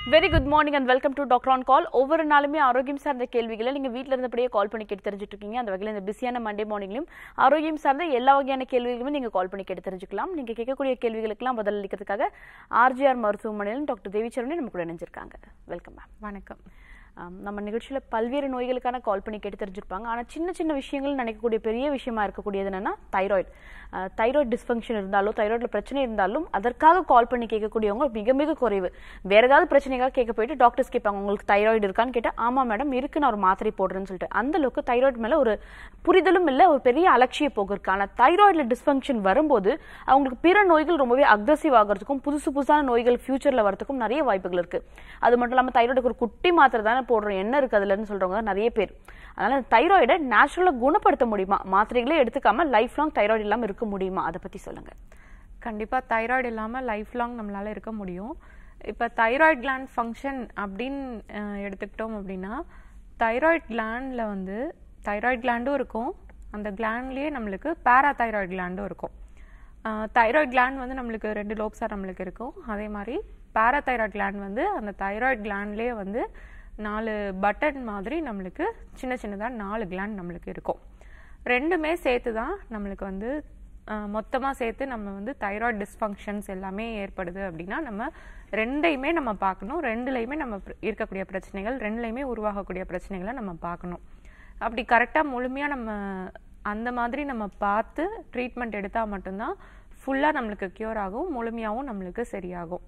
Very good morning and welcome to doctor on call ஒவ்வொரு நாளுமே ஆரோக்கியம் சார்ந்த கேள்விகளை நீங்கள் வீட்டில் இருந்தபடியே கால் பண்ணி கேட்டு தெரிஞ்சுட்டு இருக்கீங்க அந்த வகையில் இந்த பிஸியான மண்டே மார்னிங்லையும் ஆரோக்கியம் சார்ந்த எல்லா வகையான கேள்விகளுமே நீங்கள் கால் பண்ணி கேட்டு தெரிஞ்சுக்கலாம் நீங்கள் கேட்கக்கூடிய கேள்விகளுக்கெல்லாம் பதில் அளிக்கிறதுக்காக ஆர்ஜிஆர் மருத்துவமனையில் டாக்டர் தேவிச்சரணி நம்ம கூட இணைஞ்சிருக்காங்க வெல்கம் மேம் வணக்கம் ஆம், நம்ம நிகழ்ச்சியில் பல்வேறு நோய்களுக்கான கால் பண்ணி கேட்டு தெரிஞ்சிருப்பாங்க ஆனால் சின்ன சின்ன விஷயங்கள் நினைக்கக்கூடிய பெரிய விஷயமா இருக்கக்கூடியது என்னன்னா தைராய்டு தைராய்டு டிஸ்ஃபங்க்ஷன் இருந்தாலோ தைராய்டில் பிரச்சனை இருந்தாலும் அதற்காக கால் பண்ணி கேட்கக்கூடியவங்க மிக மிக குறைவு வேற ஏதாவது பிரச்சனைக்காக கேட்க போயிட்டு டாக்டர்ஸ் கேட்பாங்க உங்களுக்கு தைராய்டு இருக்கான்னு கேட்டால் ஆமாம் மேடம் இருக்கு நான் ஒரு மாத்திரை போடுறேன்னு சொல்லிட்டு அந்த அளவுக்கு தைராய்டு மேலே ஒரு புரிதலும் இல்லை ஒரு பெரிய அலட்சிய போக்கு இருக்கு ஆனால் தைராய்டில் டிஸ்ஃபங்க்ஷன் வரும்போது அவங்களுக்கு பிற நோய்கள் ரொம்பவே அக்ரஸிவ் ஆகிறதுக்கும் புதுசு புதுசான நோய்கள் ஃபியூச்சரில் வரதுக்கும் நிறைய வாய்ப்புகள் இருக்கு அது மட்டும் இல்லாமல் தைராய்டுக்கு ஒரு குட்டி மாத்திரை தானே போடுறோம் என்ன இருக்கு அதுலன்னு சொல்றவங்க நிறைய பேர் அதனால தைராய்டை நேச்சுரலாக குணப்படுத்த முடியுமா மாத்திரைகளே எடுத்துக்காம லைஃப் லாங் தைராய்டு இல்லாமல் இருக்க முடியுமா அதை பத்தி சொல்லுங்க கண்டிப்பாக தைராய்டு இல்லாமல் லைஃப் லாங் நம்மளால இருக்க முடியும் இப்போ தைராய்டு கிளாண்ட் ஃபங்க்ஷன் அப்படின்னு அஹ், எடுத்துக்கிட்டோம் அப்படின்னா தைராய்டு கிளாண்டில் வந்து தைராய்டு கிளாண்டும் இருக்கும் அந்த கிளாண்ட்லேயே நம்மளுக்கு பேராதைராய்டு கிளாண்டும் இருக்கும் தைராய்டு கிளாண்ட் வந்து நம்மளுக்கு ரெண்டு லோப்ஸாக நம்மளுக்கு இருக்கும் அதே மாதிரி பேராதைராய்டு கிளாண்ட் வந்து அந்த தைராய்டு கிளாண்ட்லேயே வந்து நாலு பட்டன் மாதிரி நம்மளுக்கு சின்ன சின்னதாக நாலு கிளாண்ட் நம்மளுக்கு இருக்கும் ரெண்டுமே சேர்த்து தான் நம்மளுக்கு வந்து மொத்தமாக சேர்த்து நம்ம வந்து தைராய்டு டிஸ்ஃபங்க்ஷன்ஸ் எல்லாமே ஏற்படுது அப்படின்னா நம்ம ரெண்டையுமே நம்ம பார்க்கணும் ரெண்டுலையுமே நம்ம பிர- இருக்கக்கூடிய பிரச்சனைகள் ரெண்டுலையுமே உருவாகக்கூடிய பிரச்சனைகளை நம்ம பார்க்கணும் அப்படி கரெக்டாக முழுமையாக நம்ம அந்த மாதிரி நம்ம பார்த்து ட்ரீட்மெண்ட் எடுத்தால் மட்டும்தான் ஃபுல்லாக நம்மளுக்கு க்யூர் ஆகும் முழுமையாகவும் நம்மளுக்கு சரியாகும்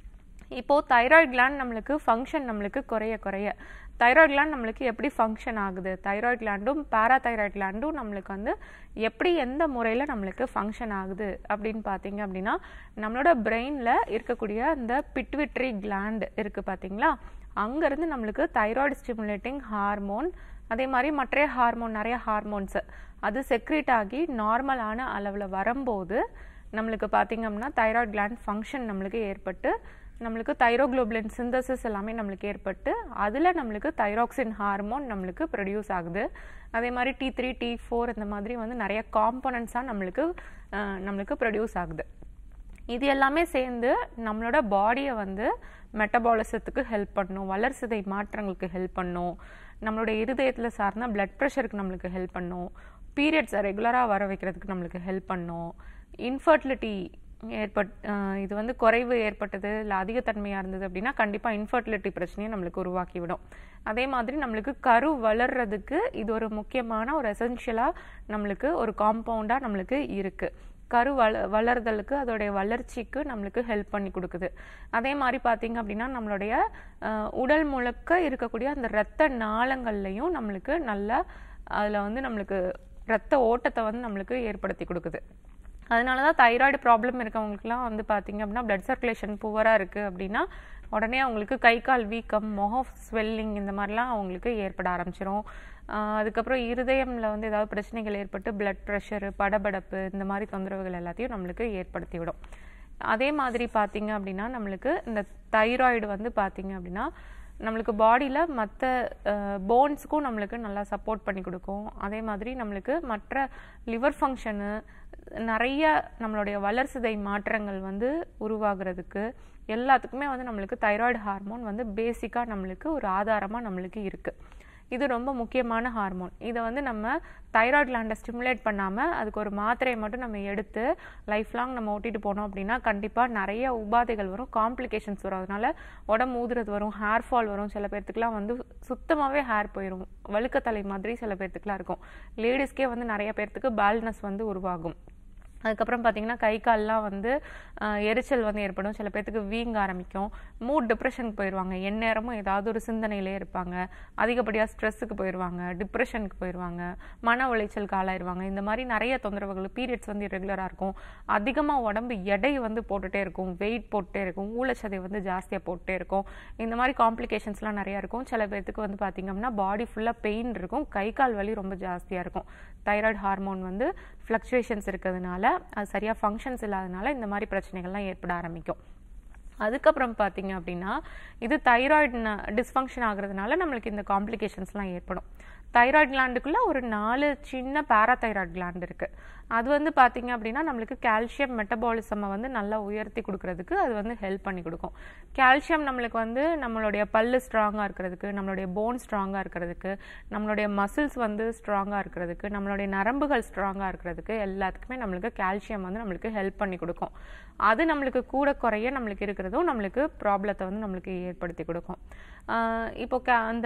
இப்போ தைராய்டு gland நம்மளுக்கு ஃபங்க்ஷன் நம்மளுக்கு குறைய குறைய தைராய்டு gland நம்மளுக்கு எப்படி ஃபங்க்ஷன் ஆகுது தைராய்டு கிளாண்டும் பேராதைராய்டு கிளாண்டும் நம்மளுக்கு வந்து எப்படி எந்த முறையில் நம்மளுக்கு ஃபங்க்ஷன் ஆகுது அப்படின்னு பார்த்தீங்க அப்படின்னா நம்மளோட பிரெயினில் இருக்கக்கூடிய அந்த பிட்விட்ரி gland இருக்குது பார்த்தீங்களா அங்கேருந்து நம்மளுக்கு தைராய்டு ஸ்டிமுலேட்டிங் ஹார்மோன் அதே மாதிரி மற்ற ஹார்மோன் நிறைய ஹார்மோன்ஸ் அது செக்ரேட் ஆகி நார்மலான அளவில் வரும்போது நம்மளுக்கு பார்த்தீங்க அப்படின்னா தைராய்டு gland ஃபங்க்ஷன் நம்மளுக்கு ஏற்பட்டு நம்மளுக்கு தைரோக்ளோபுலின் சிந்தசிஸ் எல்லாமே நம்மளுக்கு ஏற்பட்டு அதில் நம்மளுக்கு தைராக்சின் ஹார்மோன் நம்மளுக்கு ப்ரொடியூஸ் ஆகுது அதே மாதிரி டி த்ரீ டி ஃபோர் இந்த மாதிரி வந்து நிறைய காம்போனன்ட்ஸாக நம்மளுக்கு அஹ், நம்மளுக்கு ப்ரொடியூஸ் ஆகுது இது எல்லாமே சேர்ந்து நம்மளோட பாடியை வந்து மெட்டபாலிசத்துக்கு ஹெல்ப் பண்ணும் வளர்சிதை மாற்றங்களுக்கு ஹெல்ப் பண்ணும் நம்மளோட இருதயத்தில் சார்ந்த பிளட் ப்ரெஷருக்கு நம்மளுக்கு ஹெல்ப் பண்ணும் பீரியட்ஸை ரெகுலராக வர வைக்கிறதுக்கு நம்மளுக்கு ஹெல்ப் பண்ணும் இன்ஃபர்டிலிட்டி ஏற்பட் அஹ் இது வந்து குறைவு ஏற்பட்டது இல்லை அதிகத்தன்மையாக இருந்தது அப்படின்னா கண்டிப்பாக இன்ஃபர்டிலிட்டி பிரச்சனையை நம்மளுக்கு உருவாக்கி விடும் அதே மாதிரி நம்மளுக்கு கரு வளர்றதுக்கு இது ஒரு முக்கியமான ஒரு எசென்ஷியலாக நம்மளுக்கு ஒரு காம்பவுண்டாக நம்மளுக்கு இருக்குது கரு வள வளர்தலுக்கு அதோடைய வளர்ச்சிக்கு நம்மளுக்கு ஹெல்ப் பண்ணி கொடுக்குது அதே மாதிரி பார்த்தீங்க அப்படின்னா நம்மளுடைய அஹ், உடல் முழுக்க இருக்கக்கூடிய அந்த இரத்த நாளங்கள்லையும் நம்மளுக்கு நல்லா அதில் வந்து நம்மளுக்கு இரத்த ஓட்டத்தை வந்து நம்மளுக்கு ஏற்படுத்தி கொடுக்குது அதனால தான் தைராய்டு ப்ராப்ளம் இருக்கவங்களுக்குலாம் வந்து பார்த்தீங்க அப்படின்னா பிளட் சர்க்குலேஷன் புவராக இருக்குது அப்படின்னா உடனே அவங்களுக்கு கை கால் வீக்கம் முகம் ஸ்வெல்லிங் இந்த மாதிரிலாம் அவங்களுக்கு ஏற்பட ஆரம்பிச்சிரும் ஆஹ் அதுக்கப்புறம் இருதயம்ல வந்து ஏதாவது பிரச்சனைகள் ஏற்பட்டு பிளட் ப்ரெஷரு படபடப்பு இந்த மாதிரி தொந்தரவுகள் எல்லாத்தையும் நம்மளுக்கு ஏற்படுத்தி விடும் அதே மாதிரி பார்த்தீங்க அப்படின்னா நம்மளுக்கு இந்த தைராய்டு வந்து பார்த்தீங்க அப்படின்னா நம்மளுக்கு பாடியில் மற்ற போன்ஸுக்கும் நம்மளுக்கு நல்லா சப்போர்ட் பண்ணி கொடுக்கும் அதே மாதிரி நம்மளுக்கு மற்ற லிவர் ஃபங்க்ஷனு நிறைய நம்மளுடைய வளர்சிதை மாற்றங்கள் வந்து உருவாகிறதுக்கு எல்லாத்துக்குமே வந்து நம்மளுக்கு தைராய்டு ஹார்மோன் வந்து பேசிக்காக நம்மளுக்கு ஒரு ஆதாரமாக நம்மளுக்கு இருக்குது இது ரொம்ப முக்கியமான ஹார்மோன் இதை வந்து நம்ம தைராய்டு கிளாண்டை ஸ்டிமுலேட் பண்ணாமல் அதுக்கு ஒரு மாத்திரையை மட்டும் நம்ம எடுத்து லைஃப் லாங் நம்ம ஓட்டிட்டு போனோம் அப்படின்னா கண்டிப்பாக நிறைய உபாதைகள் வரும் காம்ப்ளிகேஷன்ஸ் வரும் அதனால உடம்பு ஊதுறது வரும் ஹேர் ஃபால் வரும் சில பேர்த்துக்குலாம் வந்து சுத்தமாகவே ஹேர் போயிடும் வழுக்கத்தலை மாதிரி சில பேர்த்துக்குலாம் இருக்கும் லேடிஸ்க்கே வந்து நிறைய பேர்த்துக்கு பால்னஸ் வந்து உருவாகும் அதுக்கப்புறம் பார்த்தீங்கன்னா கை கால்லாம் வந்து ஆஹ், எரிச்சல் வந்து ஏற்படும் சில பேர்த்துக்கு வீங்க ஆரம்பிக்கும் மூட் டிப்ரெஷனுக்கு போயிடுவாங்க எந்நேரமும் ஏதாவது ஒரு சிந்தனையிலே இருப்பாங்க அதிகப்படியாக ஸ்ட்ரெஸ்ஸுக்கு போயிடுவாங்க டிப்ரெஷனுக்கு போயிடுவாங்க மன உளைச்சலுக்கு ஆளாயிருவாங்க இந்த மாதிரி நிறைய தொந்தரவுகள் பீரியட்ஸ் வந்து ரெகுலராக இருக்கும் அதிகமாக உடம்பு எடை வந்து போட்டுட்டே இருக்கும் வெயிட் போட்டுட்டே இருக்கும் ஊழச்சதை வந்து ஜாஸ்தியாக போட்டுட்டே இருக்கும் இந்த மாதிரி காம்ப்ளிகேஷன்ஸ்லாம் நிறையா இருக்கும் சில பேர்த்துக்கு வந்து பார்த்தீங்க அப்படின்னா பாடி ஃபுல்லாக பெயின் இருக்கும் கை கால் வலி ரொம்ப ஜாஸ்தியாக இருக்கும் தைராய்டு ஹார்மோன் வந்து ஃப்ளக்சுவேஷன்ஸ் இருக்கிறதுனால அது சரியாக ஃபங்க்ஷன்ஸ் இல்லாதனால இந்த மாதிரி பிரச்சனைகள்லாம் ஏற்பட ஆரம்பிக்கும் அதுக்கப்புறம் பார்த்தீங்க அப்படின்னா இது தைராய்டு டிஸ்ஃபங்க்ஷன் ஆகுறதுனால நம்மளுக்கு இந்த காம்ப்ளிகேஷன்ஸ்லாம் ஏற்படும் தைராய்டு கிளாண்டுக்குள்ள ஒரு நாலு சின்ன பாராதைராய்டு கிளாண்ட் இருக்கு அது வந்து பாத்தீங்க அப்படின்னா நம்மளுக்கு கால்சியம் மெட்டபாலிசமை வந்து நல்லா உயர்த்தி கொடுக்கறதுக்கு அது வந்து ஹெல்ப் பண்ணி கொடுக்கும் கால்சியம் நம்மளுக்கு வந்து நம்மளுடைய பல்லு ஸ்ட்ராங்காக இருக்கிறதுக்கு நம்மளுடைய போன் ஸ்ட்ராங்காக இருக்கிறதுக்கு நம்மளுடைய மசில்ஸ் வந்து ஸ்ட்ராங்காக இருக்கிறதுக்கு நம்மளுடைய நரம்புகள் ஸ்ட்ராங்காக இருக்கிறதுக்கு எல்லாத்துக்குமே நம்மளுக்கு கால்சியம் வந்து நம்மளுக்கு ஹெல்ப் பண்ணி கொடுக்கும் அது நம்மளுக்கு கூட குறைய நம்மளுக்கு இருக்கிறதும் நம்மளுக்கு ப்ராப்ளத்தை வந்து நம்மளுக்கு ஏற்படுத்தி கொடுக்கும் ஆஹ் இப்போ க- அந்த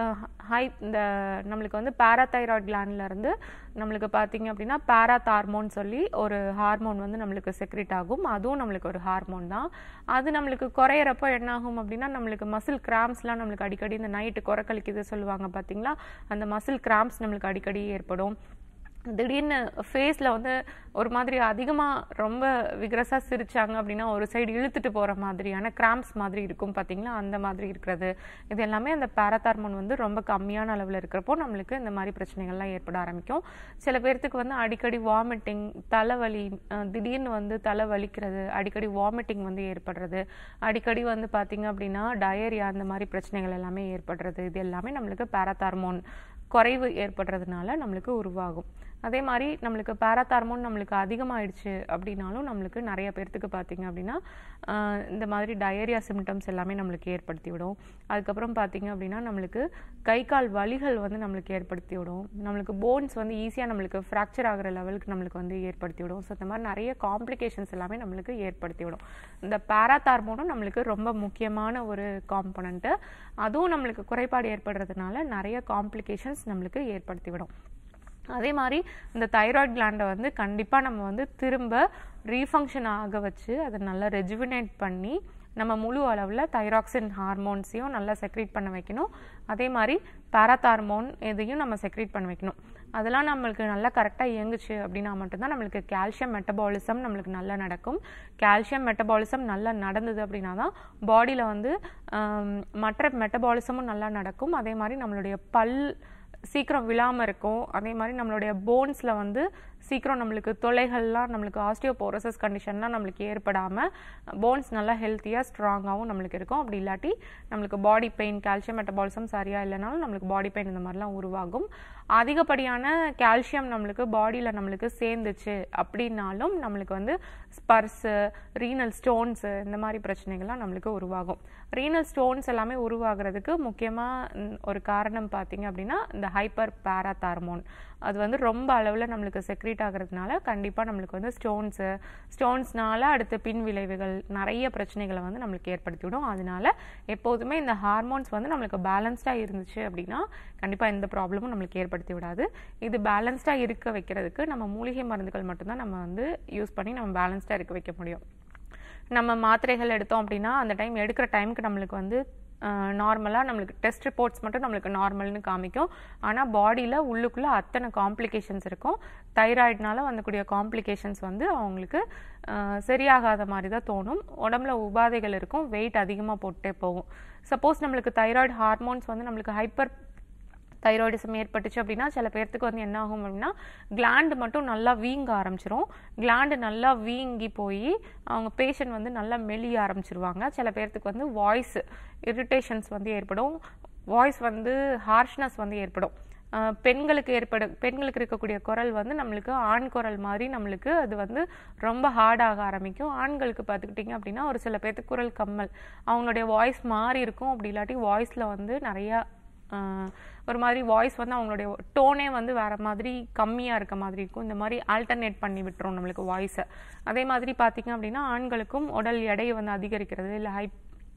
ஹை இந்த நம்மளுக்கு வந்து பாராதைராய்டு கிளாண்ட்ல இருந்து நம்மளுக்கு பார்த்தீங்க அப்படின்னா பாராதார்மோன் சொல்லி ஒரு ஹார்மோன் வந்து நம்மளுக்கு செக்ரிட் ஆகும் அதுவும் நம்மளுக்கு ஒரு ஹார்மோன் தான் அது நம்மளுக்கு குறையிறப்போ என்ன ஆகும் அப்படின்னா நம்மளுக்கு மசில் கிராம்ஸ்லாம் நம்மளுக்கு அடிக்கடி இந்த நைட்டு குறைக்கலிக்குது சொல்லுவாங்க பார்த்தீங்களா அந்த மசில் கிராம்ஸ் நம்மளுக்கு அடிக்கடி ஏற்படும் திடீர்னு ஃபேஸில் வந்து ஒரு மாதிரி அதிகமாக ரொம்ப விக்ரஸாக சிரிச்சாங்க அப்படின்னா ஒரு சைடு இழுத்துட்டு போகிற மாதிரியான கிராம்ஸ் மாதிரி இருக்கும் பார்த்தீங்களா அந்த மாதிரி இருக்கிறது இது எல்லாமே அந்த பாராதார்மோன் வந்து ரொம்ப கம்மியான அளவில் இருக்கிறப்போ நம்மளுக்கு இந்த மாதிரி பிரச்சனைகள்லாம் ஏற்பட ஆரம்பிக்கும் சில பேர்த்துக்கு வந்து அடிக்கடி வாமிட்டிங் தலைவலி அஹ் திடீர்னு வந்து தலை வலிக்கிறது அடிக்கடி வாமிட்டிங் வந்து ஏற்படுறது அடிக்கடி வந்து பார்த்தீங்க அப்படின்னா டயரியா அந்த மாதிரி பிரச்சனைகள் எல்லாமே ஏற்படுறது இது எல்லாமே நம்மளுக்கு பாராதார்மோன் குறைவு ஏற்படுறதுனால நம்மளுக்கு உருவாகும் அதே மாதிரி நம்மளுக்கு பாராதார்மோன் நம்மளுக்கு அதிகமாயிடுச்சு அப்படின்னாலும் நம்மளுக்கு நிறைய பேர்த்துக்கு பார்த்தீங்க அப்படின்னா ஆஹ் இந்த மாதிரி டயரியா சிம்டம்ஸ் எல்லாமே நம்மளுக்கு ஏற்படுத்தி விடும் அதுக்கப்புறம் பார்த்தீங்க அப்படின்னா நம்மளுக்கு கை கால் வலிகள் வந்து நம்மளுக்கு ஏற்படுத்தி விடும் நம்மளுக்கு போன்ஸ் வந்து ஈஸியாக நம்மளுக்கு ஃப்ராக்சர் ஆகுற லெவலுக்கு நம்மளுக்கு வந்து ஏற்படுத்தி விடும் ஸோ இந்த மாதிரி நிறைய காம்ப்ளிகேஷன்ஸ் எல்லாமே நம்மளுக்கு ஏற்படுத்தி விடும் இந்த பாராதார்மோனும் நம்மளுக்கு ரொம்ப முக்கியமான ஒரு காம்பனண்ட்டு அதுவும் நம்மளுக்கு குறைபாடு ஏற்படுறதுனால நிறைய காம்ப்ளிகேஷன்ஸ் நம்மளுக்கு ஏற்படுத்தி விடும் அதே மாதிரி இந்த தைராய்டு கிளாண்டை வந்து கண்டிப்பாக நம்ம வந்து திரும்ப ரீஃபங்க்ஷன் ஆக வச்சு அதை நல்லா ரெஜுவினேட் பண்ணி நம்ம முழு அளவில் தைராக்சின் ஹார்மோன்ஸையும் நல்லா செக்ரேட் பண்ண வைக்கணும் அதே மாதிரி பாராதார்மோன் இதையும் நம்ம செக்ரேட் பண்ண வைக்கணும் அதெல்லாம் நம்மளுக்கு நல்லா கரெக்டாக இயங்குச்சு அப்படின்னா மட்டும்தான் நம்மளுக்கு கால்சியம் மெட்டபாலிசம் நம்மளுக்கு நல்லா நடக்கும் கால்சியம் மெட்டபாலிசம் நல்லா நடந்தது அப்படின்னா தான் பாடியில் வந்து ஆம், மற்ற மெட்டபாலிசமும் நல்லா நடக்கும் அதே மாதிரி நம்மளுடைய பல் சீக்கிரம் விழாம இருக்கும் அதே மாதிரி நம்மளுடைய போன்ஸ்ல வந்து சீக்கிரம் நம்மளுக்கு தொலைகள்லாம் நம்மளுக்கு ஆஸ்டியோபோரோசஸ் கண்டிஷன்லாம் நம்மளுக்கு ஏற்படாம போன்ஸ் நல்லா ஹெல்த்தியா ஸ்ட்ராங்காகவும் நம்மளுக்கு இருக்கும் அப்படி இல்லாட்டி நம்மளுக்கு பாடி பெயின் கால்சியம் மெட்டபாலிசம் சரியா இல்லைனாலும் நம்மளுக்கு பாடி பெயின் இந்த மாதிரிலாம் உருவாகும் அதிகப்படியான கால்சியம் நம்மளுக்கு பாடியில நம்மளுக்கு சேர்ந்துச்சு அப்படின்னாலும் நம்மளுக்கு வந்து ஸ்பர்ஸு ரீனல் ஸ்டோன்ஸு இந்த மாதிரி பிரச்சனைகள்லாம் நம்மளுக்கு உருவாகும் ரீனல் ஸ்டோன்ஸ் எல்லாமே உருவாகிறதுக்கு முக்கியமாக ஒரு காரணம் பார்த்தீங்க அப்படின்னா இந்த ஹைப்பர் பாராதார்மோன் அது வந்து ரொம்ப அளவில் நம்மளுக்கு செக்ரீட் ஆகிறதுனால கண்டிப்பாக நம்மளுக்கு வந்து ஸ்டோன்ஸு ஸ்டோன்ஸ்னால அடுத்த பின் விளைவுகள் நிறைய பிரச்சனைகளை வந்து நம்மளுக்கு ஏற்படுத்தி விடும் அதனால எப்போதுமே இந்த ஹார்மோன்ஸ் வந்து நம்மளுக்கு பேலன்ஸ்டாக இருந்துச்சு அப்படின்னா கண்டிப்பாக எந்த ப்ராப்ளமும் நம்மளுக்கு ஏற்படுத்தி விடாது இது பேலன்ஸ்டாக இருக்க வைக்கிறதுக்கு நம்ம மூலிகை மருந்துகள் மட்டும்தான் நம்ம வந்து யூஸ் பண்ணி நம்ம பேலன்ஸ்டாக இருக்க வைக்க முடியும் நம்ம மாத்திரைகள் எடுத்தோம் அப்படின்னா அந்த டைம் எடுக்கிற டைமுக்கு நம்மளுக்கு வந்து நார்மலாக நம்மளுக்கு டெஸ்ட் ரிப்போர்ட்ஸ் மட்டும் நம்மளுக்கு நார்மல்னு காமிக்கும் ஆனால் பாடியில் உள்ளுக்குள்ளே அத்தனை காம்ப்ளிகேஷன்ஸ் இருக்கும் தைராய்டுனால வந்தக்கூடிய காம்ப்ளிகேஷன்ஸ் வந்து அவங்களுக்கு ஆஹ், சரியாகாத மாதிரி தான் தோணும் உடம்புல உபாதைகள் இருக்கும் வெயிட் அதிகமாக போட்டே போகும் சப்போஸ் நம்மளுக்கு தைராய்டு ஹார்மோன்ஸ் வந்து நம்மளுக்கு ஹைப்பர் தைராய்டிசம் ஏற்பட்டுச்சு அப்படின்னா சில பேர்த்துக்கு வந்து என்ன ஆகும் அப்படின்னா கிளாண்டு மட்டும் நல்லா வீங்க ஆரம்பிச்சிரும் கிளாண்டு நல்லா வீங்கி போய் அவங்க பேஷண்ட் வந்து நல்லா மெலிய ஆரம்பிச்சிருவாங்க சில பேர்த்துக்கு வந்து வாய்ஸ் இரிட்டேஷன்ஸ் வந்து ஏற்படும் வாய்ஸ் வந்து ஹார்ஷ்னஸ் வந்து ஏற்படும் ஆஹ் பெண்களுக்கு ஏற்படும் பெண்களுக்கு இருக்கக்கூடிய குரல் வந்து நம்மளுக்கு ஆண் குரல் மாதிரி நம்மளுக்கு அது வந்து ரொம்ப ஹார்டாக ஆரம்பிக்கும் ஆண்களுக்கு பார்த்துக்கிட்டிங்க அப்படின்னா ஒரு சில பேர்த்துக்கு குரல் கம்மல் அவங்களுடைய வாய்ஸ் மாறி இருக்கும் அப்படி இல்லாட்டி வாய்ஸில் வந்து நிறையா ஆஹ் ஒரு மாதிரி வாய்ஸ் வந்து அவங்களுடைய டோனே வந்து வேற மாதிரி கம்மியாக இருக்க மாதிரி இருக்கும் இந்த மாதிரி ஆல்டர்னேட் பண்ணி விட்டுரும் நம்மளுக்கு வாய்ஸை அதே மாதிரி பார்த்தீங்க அப்படின்னா ஆண்களுக்கும் உடல் எடையை வந்து அதிகரிக்கிறது இல்லை ஹை